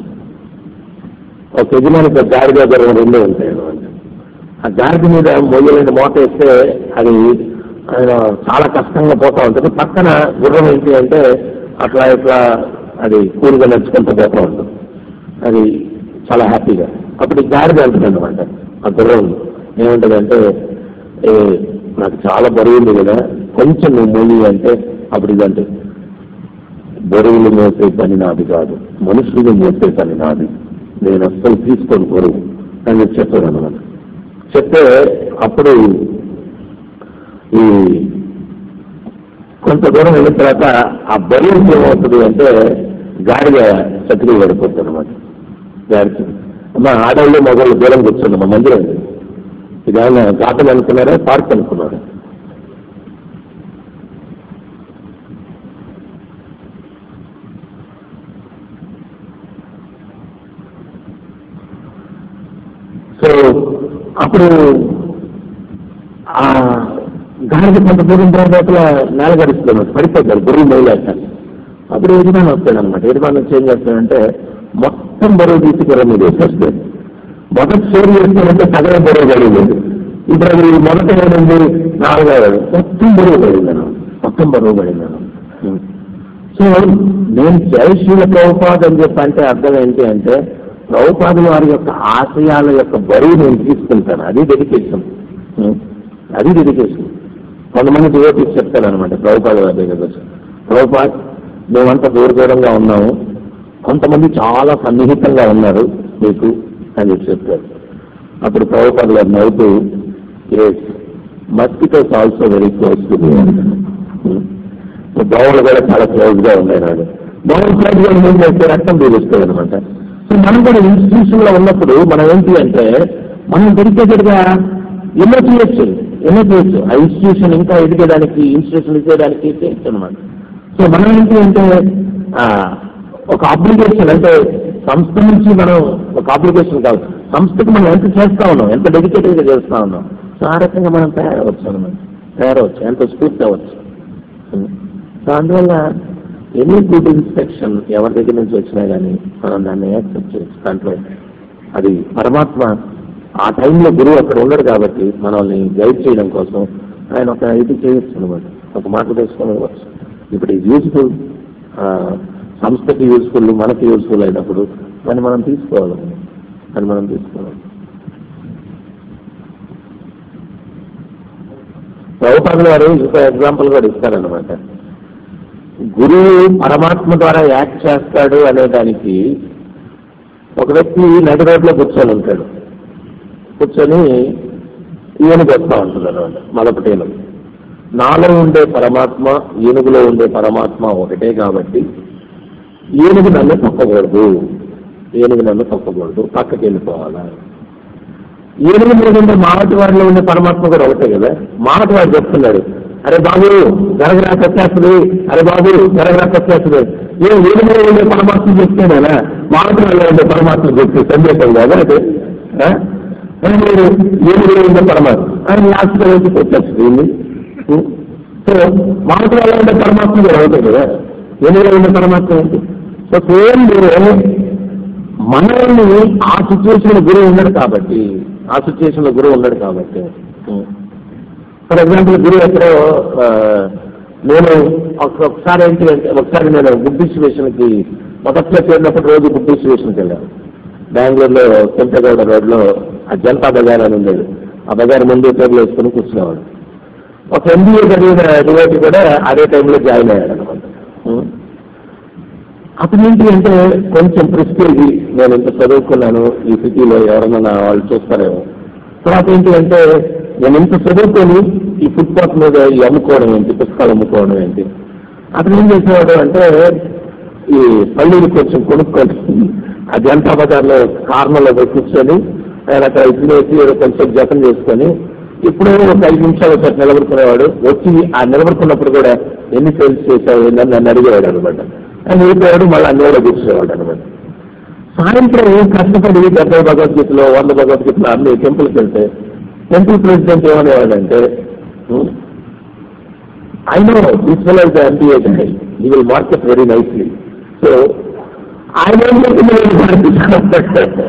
ఒక యజమాని గాడిద గర్వం రెండూ ఉంటాయి అనమాట ఆ గాడిద మీద మొయ్యలేని మోత వేస్తే అది ఆయన చాలా కష్టంగా పోతా ఉంటుంది పక్కన గుర్రం ఏంటి అంటే అట్లా ఇట్లా అది కూరుగా నడుచుకుంటూ పోతా ఉంటుంది అది చాలా హ్యాపీగా అప్పుడు ఈ గాడిద వెళ్తుంది అనమాట ఆ గుర్రం ఏముంటుందంటే ఏ నాకు చాలా బరువు ఉంది కదా కొంచెం నువ్వు మోయి అంటే అప్పుడు ఇదంటే బరువులు మోసే పని నాది కాదు మనుషులు మోసే పని నాది నేను అస్సలు తీసుకోను బరువు అని చెప్పి చెప్పాను అనమాట చెప్తే అప్పుడు ఈ కొంత దూరం వెళ్ళిన తర్వాత ఆ బరువు ఏమవుతుంది అంటే గాడిగా చతికి పడిపోతుంది అనమాట గాడికి అమ్మ ఆడవాళ్ళు మగవాళ్ళు దూరం కూర్చోండి మా మందిరం ఇదేమన్నా గాటలు అనుకున్నారా పార్క్ అనుకున్నారా సో అప్పుడు ఆ గాడిద కొంత దూరం తర్వాత నేల గడుస్తుంది పడిపోతారు బరువు మొదలెట్ట అప్పుడు యజమాని వస్తాడు అనమాట యజమాని వచ్చి ఏం చేస్తాడంటే మొత్తం బరువు తీసి గుర్రం మీద వేసేస్తాడు మొదటి షేర్ చేస్తాడంటే సగం బరువు పడింది ఇప్పుడు అది మొదట ఏమైంది నాలుగైదు మొత్తం బరువు పడిందను మొత్తం బరువు పడిందను సో నేను జయశీల ప్రభుపాద్ అని చెప్పి అంటే అర్థం ఏంటి అంటే ప్రభుపాదుల వారి యొక్క ఆశయాల యొక్క బరువు నేను తీసుకుంటాను అది డెడికేషన్ అది డెడికేషన్ కొంతమంది డివోటీస్ చెప్తారు అనమాట ప్రభుపాద వారి దగ్గర వచ్చి ప్రభుపాద్ మేమంతా దూర దూరంగా ఉన్నాము కొంతమంది చాలా సన్నిహితంగా ఉన్నారు మీకు అని చెప్పి చెప్తారు అప్పుడు ప్రభుపాద గారు నవ్వుతూ yes mosquitoes also very close to దోమలు కూడా చాలా క్లోజ్ గా ఉన్నాయి నాడు దోమలు క్లోజ్ గా ఏం చేస్తే రక్తం పీలుస్తుంది అనమాట సో మనం కూడా ఇన్స్టిట్యూషన్ లో ఉన్నప్పుడు మనం ఏంటి అంటే మనం డెడికేటెడ్ గా ఎన్నో చేయొచ్చు ఎన్నో చేయొచ్చు ఆ ఇన్స్టిట్యూషన్ ఇంకా ఎదిగేదానికి ఇన్స్టిట్యూషన్ ఇచ్చేయడానికి చేయొచ్చు అనమాట సో మనం ఏంటి అంటే ఆ, ఒక అప్లికేషన్ అంటే సంస్థ నుంచి మనం ఒక అప్లికేషన్ కాదు సంస్థకి మనం ఎంత చేస్తా ఉన్నాం ఎంత డెడికేటెడ్ గా చేస్తా ఉన్నాం సో ఆ రకంగా మనం తయారవచ్చు అనమాట తయారవచ్చు ఎంత స్ఫూర్తి అవ్వచ్చు సో అందువల్ల ఎనీ గుడ్ ఇన్స్పెక్షన్ ఎవరి దగ్గర నుంచి వచ్చినా కానీ మనం దాన్ని యాక్సెప్ట్ చేయొచ్చు దాంట్లో అది పరమాత్మ ఆ టైంలో గురువు అక్కడ ఉండడు కాబట్టి మనల్ని గైడ్ చేయడం కోసం ఆయన ఒక ఇది చేయొచ్చు అనమాట ఒక మార్గదర్శకం ఇవ్వచ్చు ఇప్పుడు ఇది యూజ్ఫుల్ సంస్థకి యూజ్ఫుల్ మనకి యూజ్ఫుల్ అయినప్పుడు దాన్ని మనం తీసుకోవాలి దాన్ని మనం తీసుకోవాలి ప్రభుపాదుల వారు ఇంకో ఎగ్జాంపుల్ కూడా ఇస్తారనమాట గురువు పరమాత్మ ద్వారా యాక్ట్ చేస్తాడు అనే దానికి ఒక వ్యక్తి నడి రోడ్లో కూర్చొని ఉంటాడు కూర్చొని ఏనుగు వస్తూ ఉంటుంది అనమాట మరొకటి ఏనుగు నాలో ఉండే పరమాత్మ ఏనుగులో ఉండే పరమాత్మ ఒకటే కాబట్టి ఏనుగు నన్ను తప్పకూడదు ఏనుగు నన్ను తప్పకూడదు పక్కకి వెళ్ళిపోవాలా ఏనుగు మీద ఉండే మావటి వారిలో ఉండే పరమాత్మ కూడా ఒకటే కదా మావటి వాడు చెప్తున్నాడు అరే బాబు గరగరాకు వచ్చేస్తుంది అరే బాబు గరగరాకు వచ్చేస్తుంది ఏ ఏడులో ఉండే పరమాత్మ చెప్తేనేనా మాటలలో ఉండే పరమాత్మ చెప్తే సందేశం కాదా అది ఆ? ఏ మీరు ఏడులో ఉండే పరమాత్మ ఆయన లాస్ట్ వచ్చి వచ్చేస్తుంది సో మాటలలో ఉండే పరమాత్మ కూడా అవుతుంది కదా ఏడులో ఉండే పరమాత్మ ఏంటి సో సేమ్ మీరు మనల్ని ఆ సిచ్యువేషన్ లో గురువు ఉన్నాడు కాబట్టి ఆ సిచ్యువేషన్ లో గురువు ఉన్నాడు కాబట్టి ఫర్ ఎగ్జాంపుల్ గురువు ఎక్కడో ఆ, నేను ఒక- ఒకసారి ఏంటి అంటే ఒకసారి నేను బుద్ధిస్టేషన్ కి మొదట్లో చేరినప్పుడు రోజు బుద్ధిస్టేషన్కి వెళ్ళాను బెంగళూరులో కెంపగౌడ రోడ్ లో ఆ జనతా బజార్ అని ఉండేది ఆ బజార్ ముందు టేబుల్ వేసుకుని కూర్చునేవాడు ఒక ఎంబీఏ చదివిన డివైట్ కూడా అదే టైంలో జాయిన్ అయ్యాడు అనమాట అతను ఏంటి అంటే కొంచెం ప్రెస్టేజ్ నేను ఇంత చదువుకున్నాను ఈ సిటీలో ఎవరన్నా నా వాళ్ళు చూస్తారేమో తర్వాత ఏంటి అంటే నేను ఇంత చదువుకొని ఈ ఫుట్పాత్ మీద ఈ అమ్ముకోవడం ఏంటి పుస్తకాలు అమ్ముకోవడం ఏంటి అతను ఏం చేసేవాడు అంటే ఈ పల్లీలు కొంచెం కొనుక్కొని ఆ జనతా బజార్లో కార్నర్లో పోయి కూర్చొని ఆయన అక్కడ ఇచ్చినేసి ఏదో కొంచెం జతం చేసుకొని ఇప్పుడు ఒక ఐదు నిమిషాలు వచ్చి అట్లా నిలబడుకునేవాడు వచ్చి ఆ నిలబడుకున్నప్పుడు కూడా ఎన్ని సేల్స్ చేశావు ఏందని నన్ను అడిగేవాడు అనమాట ఆయన వెళ్ళిపోయాడు మళ్ళీ అన్ని కూడా కూర్చునేవాడు అనమాట సాయంత్రం కష్టపడి డెబ్బై భగవద్గీతలో వంద భగవద్గీతలో అన్ని టెంపుల్కి వెళ్తే టెంపుల్ ప్రెసిడెంట్ ఏమనేవాడంటే I know this fellow is MBA guy you will market very nicely so ఆయన ఏం చెప్పింది నేను మార్కెట్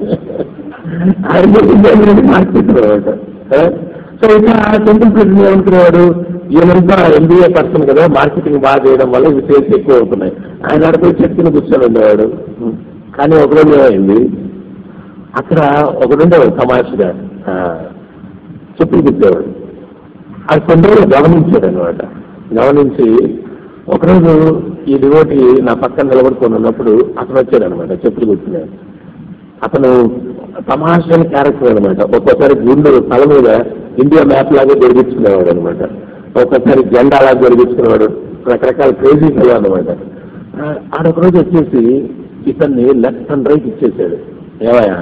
ఆయన చెప్పింది నేను మార్కెట్ అనమాట సో ఇట్లా టెంపుల్ ప్రెసిడెంట్ ఏమనుకునేవాడు ఈయనంతా ఎంబీఏ పర్సన్ కదా మార్కెటింగ్ బాగా చేయడం వల్ల ఇవి సేల్స్ ఎక్కువ అవుతున్నాయి ఆయన అడిపోయి చెట్టుని కూర్చొని ఉండేవాడు కానీ ఒకరోజు ఏమైంది అక్కడ ఒకడుండేవాడు తమాషగా ఆ, చెప్పులు కుట్టేవాడు అది కొన్ని రోజులు గమనించాడు అనమాట గమనించి ఒకరోజు ఈ డివోటి నా పక్కన నిలబడుకొని ఉన్నప్పుడు అతను వచ్చాడు అనమాట చెప్పులు కుట్టినాడు అతను తమాషైన క్యారెక్టర్ అనమాట ఒక్కోసారి గుండె తల మీద ఇండియా మ్యాప్ లాగా జరిగించుకునేవాడు అనమాట ఒక్కోసారి జెండా లాగా జరిగించుకునేవాడు రకరకాల క్రేజీ ఫెలో అనమాట ఆడొక రోజు వచ్చేసి ఇతన్ని లెఫ్ట్ అండ్ రైట్ ఇచ్చేసాడు ఏమయ్యా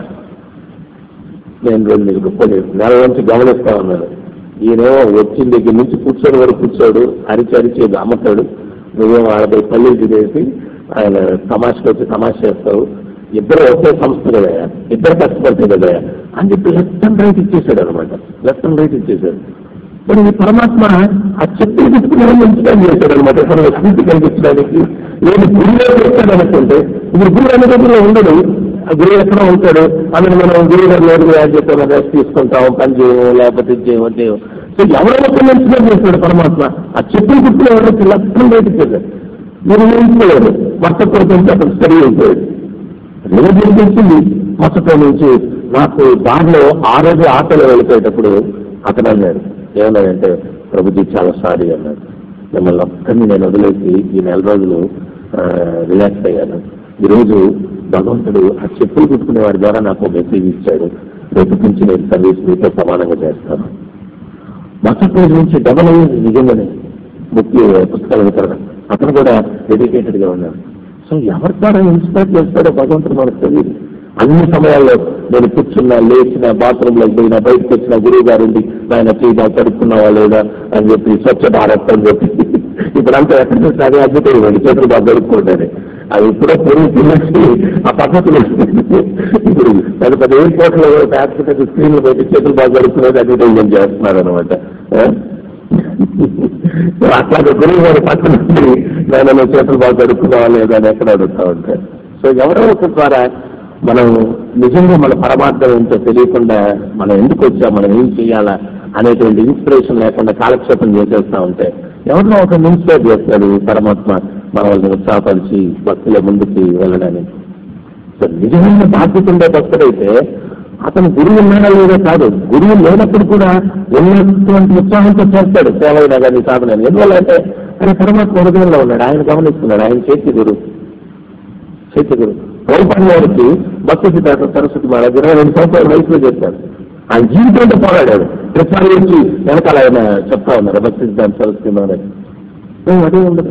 నేను రెండు నీకు గొప్ప నెల నుంచి గమనిస్తా ఉన్నాను ఈయనేమో వచ్చిన దగ్గర నుంచి కూర్చొని వరకు కూర్చోడు అరిచి అరిచి అమ్ముతాడు నువ్వేమో ఆడపై పల్లి తినేసి ఆయన తమాషకు వచ్చి తమాష చేస్తావు ఇద్దరు ఒకే సంస్థ కదా ఇద్దరు కష్టపడితే కదా అని చెప్పి లెఫ్ట్ అండ్ రైట్ ఇచ్చేసాడు అనమాట లెఫ్ట్ అండ్ రైట్ ఇచ్చేసాడు మరి ఈ పరమాత్మ ఆ చెట్టు తీసుకునే ఇన్స్పైర్ చేశాడు అనమాట ఇక్కడ స్ఫూర్తి కలిగించడానికి నేను గురువే చేస్తాడు అనుకుంటే ఇప్పుడు గురువు అనే దగ్గర ఉండడు ఆ గురువు ఎక్కడ ఉంటాడు అందులో మనం గురువు గారు లేదు అని చెప్పి రెస్ట్ తీసుకుంటాం పని చేయము లేకపోతే ఇది చేయము అది చేయము సో ఎవరైనా కొన్ని ఇన్స్పైర్ చేస్తాడు పరమాత్మ ఆ చెట్టుని గుర్తులు ఎవరైతే లక్షణం బయట ఇచ్చేసాడు మీరు ఊహించుకోలేదు వర్తకుడు నుంచి అతను స్టడీ అయిపోయాడు నేను జరిగించింది మసట నుంచి నాకు దారిలో ఆ రోజు ఆటలో వెళ్ళిపోయేటప్పుడు అతను అన్నాడు ఏమన్నాడంటే ప్రభుజీ చాలా సారీ అన్నాడు మిమ్మల్ని ఒక్కరిని నేను వదిలేసి ఈ నెల రోజులు రిలాక్స్ అయ్యాను ఈరోజు భగవంతుడు ఆ చెప్పులు కుట్టుకునే వాడి ద్వారా నాకు మెసేజ్ ఇచ్చాడు రేపు నుంచి నేను సర్వీస్ మీతో సమానంగా చేస్తాను మసట్ రోజు నుంచి డబల్ అయ్యింది నిజంగానే ముఖ్య పుస్తకాల వితరణ అతను కూడా డెడికేటెడ్ గా ఉన్నాడు సో ఎవరి ద్వారా ఇన్స్పైర్ చేస్తాడో భగవంతుడు మనకు తెలియదు అన్ని సమయాల్లో నేను కూర్చున్నా లేచిన బాత్రూమ్ లోకి పోయినా బయటకు వచ్చిన గురువు గారు ఉండి ఆయన చేయ కడుక్కున్నావా లేదా అని చెప్పి స్వచ్ఛ భారత్ అని చెప్పి ఇప్పుడంతా ఎక్కడ చూస్తే అదే అద్భుతం ఇవ్వండి చేతులు బాగా కడుక్కుంటారు అది ఇప్పుడే పెరిగి తినేసి ఆ పద్ధతులు ఇప్పుడు పెద్ద పెద్ద ఎయిర్పోర్ట్ లో పెద్ద పెద్ద స్క్రీన్లు పెట్టి చేతులు బాగా కడుక్కునేది అడ్వర్టైజ్మెంట్ చేస్తున్నారు అనమాట అట్లాగే గురువు గారి పక్కన నుండి నేను నువ్వు చేతులు బాగా కడుక్కున్నావా లేదా అని ఎక్కడ అడుగుతా ఉంటారు సో ఎవరో ఒక ద్వారా మనం నిజంగా మన పరమార్థం ఏంటో తెలియకుండా మనం ఎందుకు వచ్చా మనం ఏం చేయాలా అనేటువంటి ఇన్స్పిరేషన్ లేకుండా కాలక్షేపం చేసేస్తా ఉంటే ఎవరినో ఒక ఇన్స్పైర్ చేస్తాడు పరమాత్మ మన వాళ్ళని ఉత్సాహపరిచి భక్తుల ముందుకి వెళ్ళడానికి సో నిజమైన బాధ్యత ఉండే భక్తుడైతే అతను గురువు ఉన్నాడా లేదో కాదు గురువు లేనప్పుడు కూడా ఉన్నటువంటి ఉత్సాహంతో చేస్తాడు సేవ అయినా కానీ సాధన ఎందువల్ల అంటే ఆయన పరమాత్మ హృదయంలో ఉన్నాడు ఆయన గమనిస్తున్నాడు ఆయన చేతి గురువు చేతి గురువు ప్రభుత్వం వారికి భక్తి సిద్ధార్థ సరస్వతి మహారాజ్ ఇరవై రెండు సంవత్సరాల వయసులో చేశాడు ఆయన జీవితంతో పోరాడాడు ప్రతిసారి వచ్చి వెనకాల ఆయన చెప్తా ఉన్నారు భక్తి సిద్ధాంత సరస్వతి మహారాజ్ ఏం అదే ఉండదు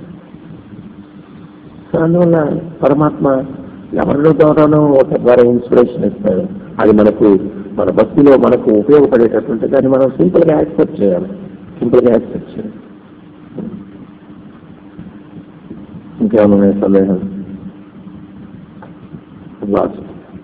సో అందువల్ల పరమాత్మ ఎవరి ద్వారానో ఒక ద్వారా ఇన్స్పిరేషన్ ఇస్తాడు అది మనకు మన భక్తిలో మనకు ఉపయోగపడేటటువంటి దాన్ని మనం సింపుల్ గా యాక్సెప్ట్ చేయాలి సింపుల్గా యాక్సెప్ట్ చేయండి ఇంకేమైనా ఉన్నాయి సందేహాలు లాస్ట్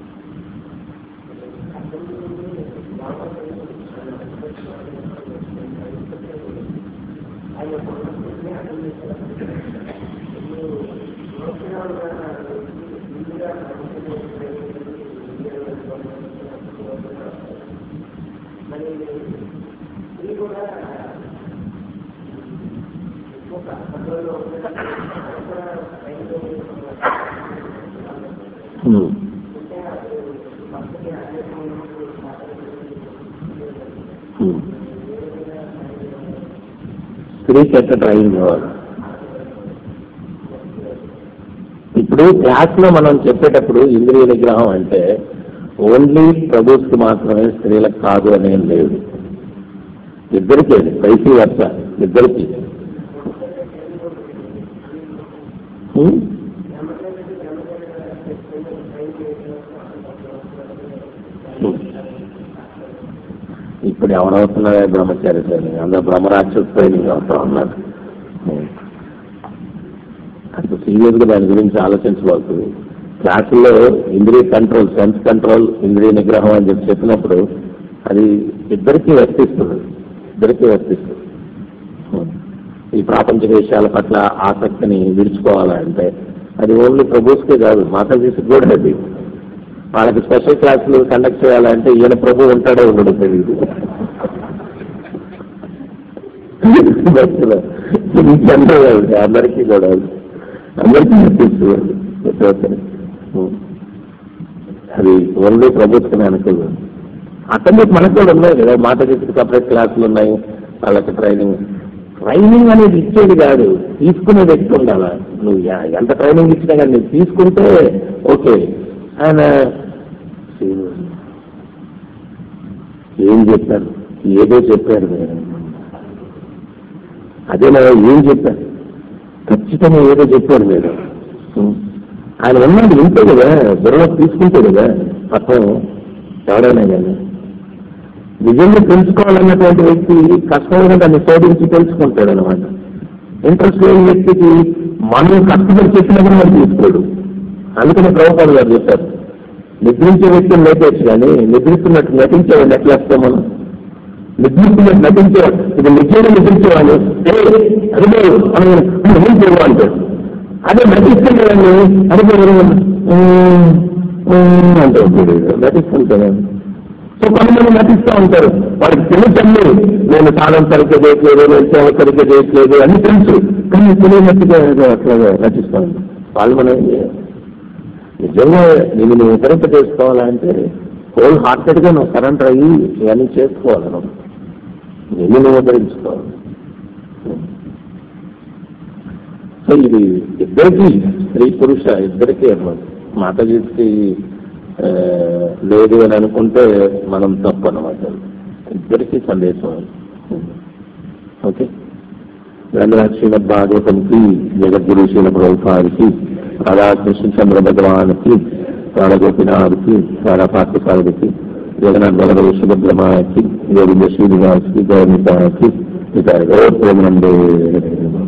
Hmm. Hmm. స్త్రీకి ఎట్లా డ్రైవింగ్ కావాలి ఇప్పుడు క్లాస్ లో మనం చెప్పేటప్పుడు ఇంద్రియ నిగ్రహం అంటే ఓన్లీ ప్రభుత్వకి మాత్రమే స్త్రీలకు కాదు అనేం లేదు ఇద్దరికి వైసీ వర్ష ఇద్దరికి హ్మ్? హ్మ్. ఇప్పుడు ఎవరవుతున్నారే బ్రహ్మచారి ట్రైనింగ్ అందరూ బ్రహ్మరాక్షస ట్రైనింగ్ అవుతా ఉన్నారు హ్మ్. అసలు సీరియస్ గా దాని గురించి ఆలోచించబడుతుంది క్లాసుల్లో ఇంద్రియ కంట్రోల్ సెన్స్ కంట్రోల్ ఇంద్రియ నిగ్రహం అని చెప్పి చెప్పినప్పుడు అది ఇద్దరికీ వర్తిస్తుంది ఇద్దరికీ వర్తిస్తుంది ఈ ప్రాపంచిక విషయాల పట్ల ఆసక్తిని విడుచుకోవాలంటే అది ఓన్లీ ప్రభుస్కే కాదు మాతాజీకి కూడా అది వాళ్ళకి స్పెషల్ క్లాసులు కండక్ట్ చేయాలంటే ఈయన ప్రభు ఉంటాడో ఉండడు తెలియదు బస్సులో జనరల్ అది అందరికీ కూడా అది. అందరికీ వర్తిస్తుంది అది ఓన్లీ ప్రభుత్వం అనుకోదు అతన్ని మనకు కూడా ఉన్నాయి కదా మాట చేతికి సపరేట్ క్లాసులు ఉన్నాయి వాళ్ళకి ట్రైనింగ్ ట్రైనింగ్ అనేది ఇచ్చేది కాదు తీసుకునే వ్యక్తి ఉండాలా నువ్వు ఎ- ఎంత ట్రైనింగ్ ఇచ్చినా కానీ నువ్వు తీసుకుంటే ఓకే ఆయన ఏం చెప్పారు ఏదో చెప్పారు మీరు అదే నేను ఏం చెప్పారు ఖచ్చితంగా ఏదో చెప్పారు మీరు ఉం. ఆయన ఉన్నాడు వింటే కదా బుర్ర తీసుకుంటే కదా పక్కన ఎవడైనా కానీ నిజంగా తెలుసుకోవాలన్నటువంటి వ్యక్తి కష్టంగా దాన్ని శోధించి తెలుసుకుంటాడు అనమాట ఇంట్రెస్ట్ లేని వ్యక్తికి మనం కష్టపడి చెప్పినా కూడా మనం తీసుకోడు అందుకని ప్రభుత్వాలు గారు చెప్పారు నిద్రించే వ్యక్తిని లేపేచ్చు కానీ నిద్రిస్తున్నట్టు నటించేవాడిని ఎట్లా వస్తాం మనం నిద్రిస్తున్నట్టు నటించేవాడు ఇది నిజంగా నిద్రించేవాడు అదే మనం ఏం చేయమంటాడు అదే నటిస్తుంటాడని అదే అంటే నటిస్తుంటాడు సో కొంతమంది నటిస్తూ ఉంటారు వాడికి తెలుసండి నేను సాధన సరిగ్గా చేయట్లేదు నేను సేవ సరిగ్గా చేయట్లేదు అని తెలుసు కానీ తెలియనట్టుగా ఏదో అట్లా నటిస్తాను వాళ్ళు మనం ఏం చేయాలి? నిజంగా నేను నువ్వు ఉద్ధరింప చేసుకోవాలంటే హోల్ హార్టెడ్ గా నువ్వు సరెండర్ అయ్యి ఇవన్నీ చేసుకోవాలి నువ్వు నిన్ను నువ్వు ఉద్ధరించుకోవాలి సో ఇది ఇద్దరికి స్త్రీ పురుష ఇద్దరికి అన్నమాట మాతాజీకి ఆ, లేదు అని అనుకుంటే మనం తప్పు అనమాట ఇద్దరికి సందేశం ఓకే రంగనాథ్ శ్రీమద్ భాగవతంకి జగద్గురు శ్రీల ప్రభుత్వానికి రాధాకృష్ణ చంద్ర భగవానికి రాధగోపినాథ్కి రాధా పార్థసారథికి జగన్నాథ్ బలదేవ సుభద్రమాకి గోవింద శ్రీనివాస్కి గౌరవితాకి ఇతర గౌరవ ప్రేమనందే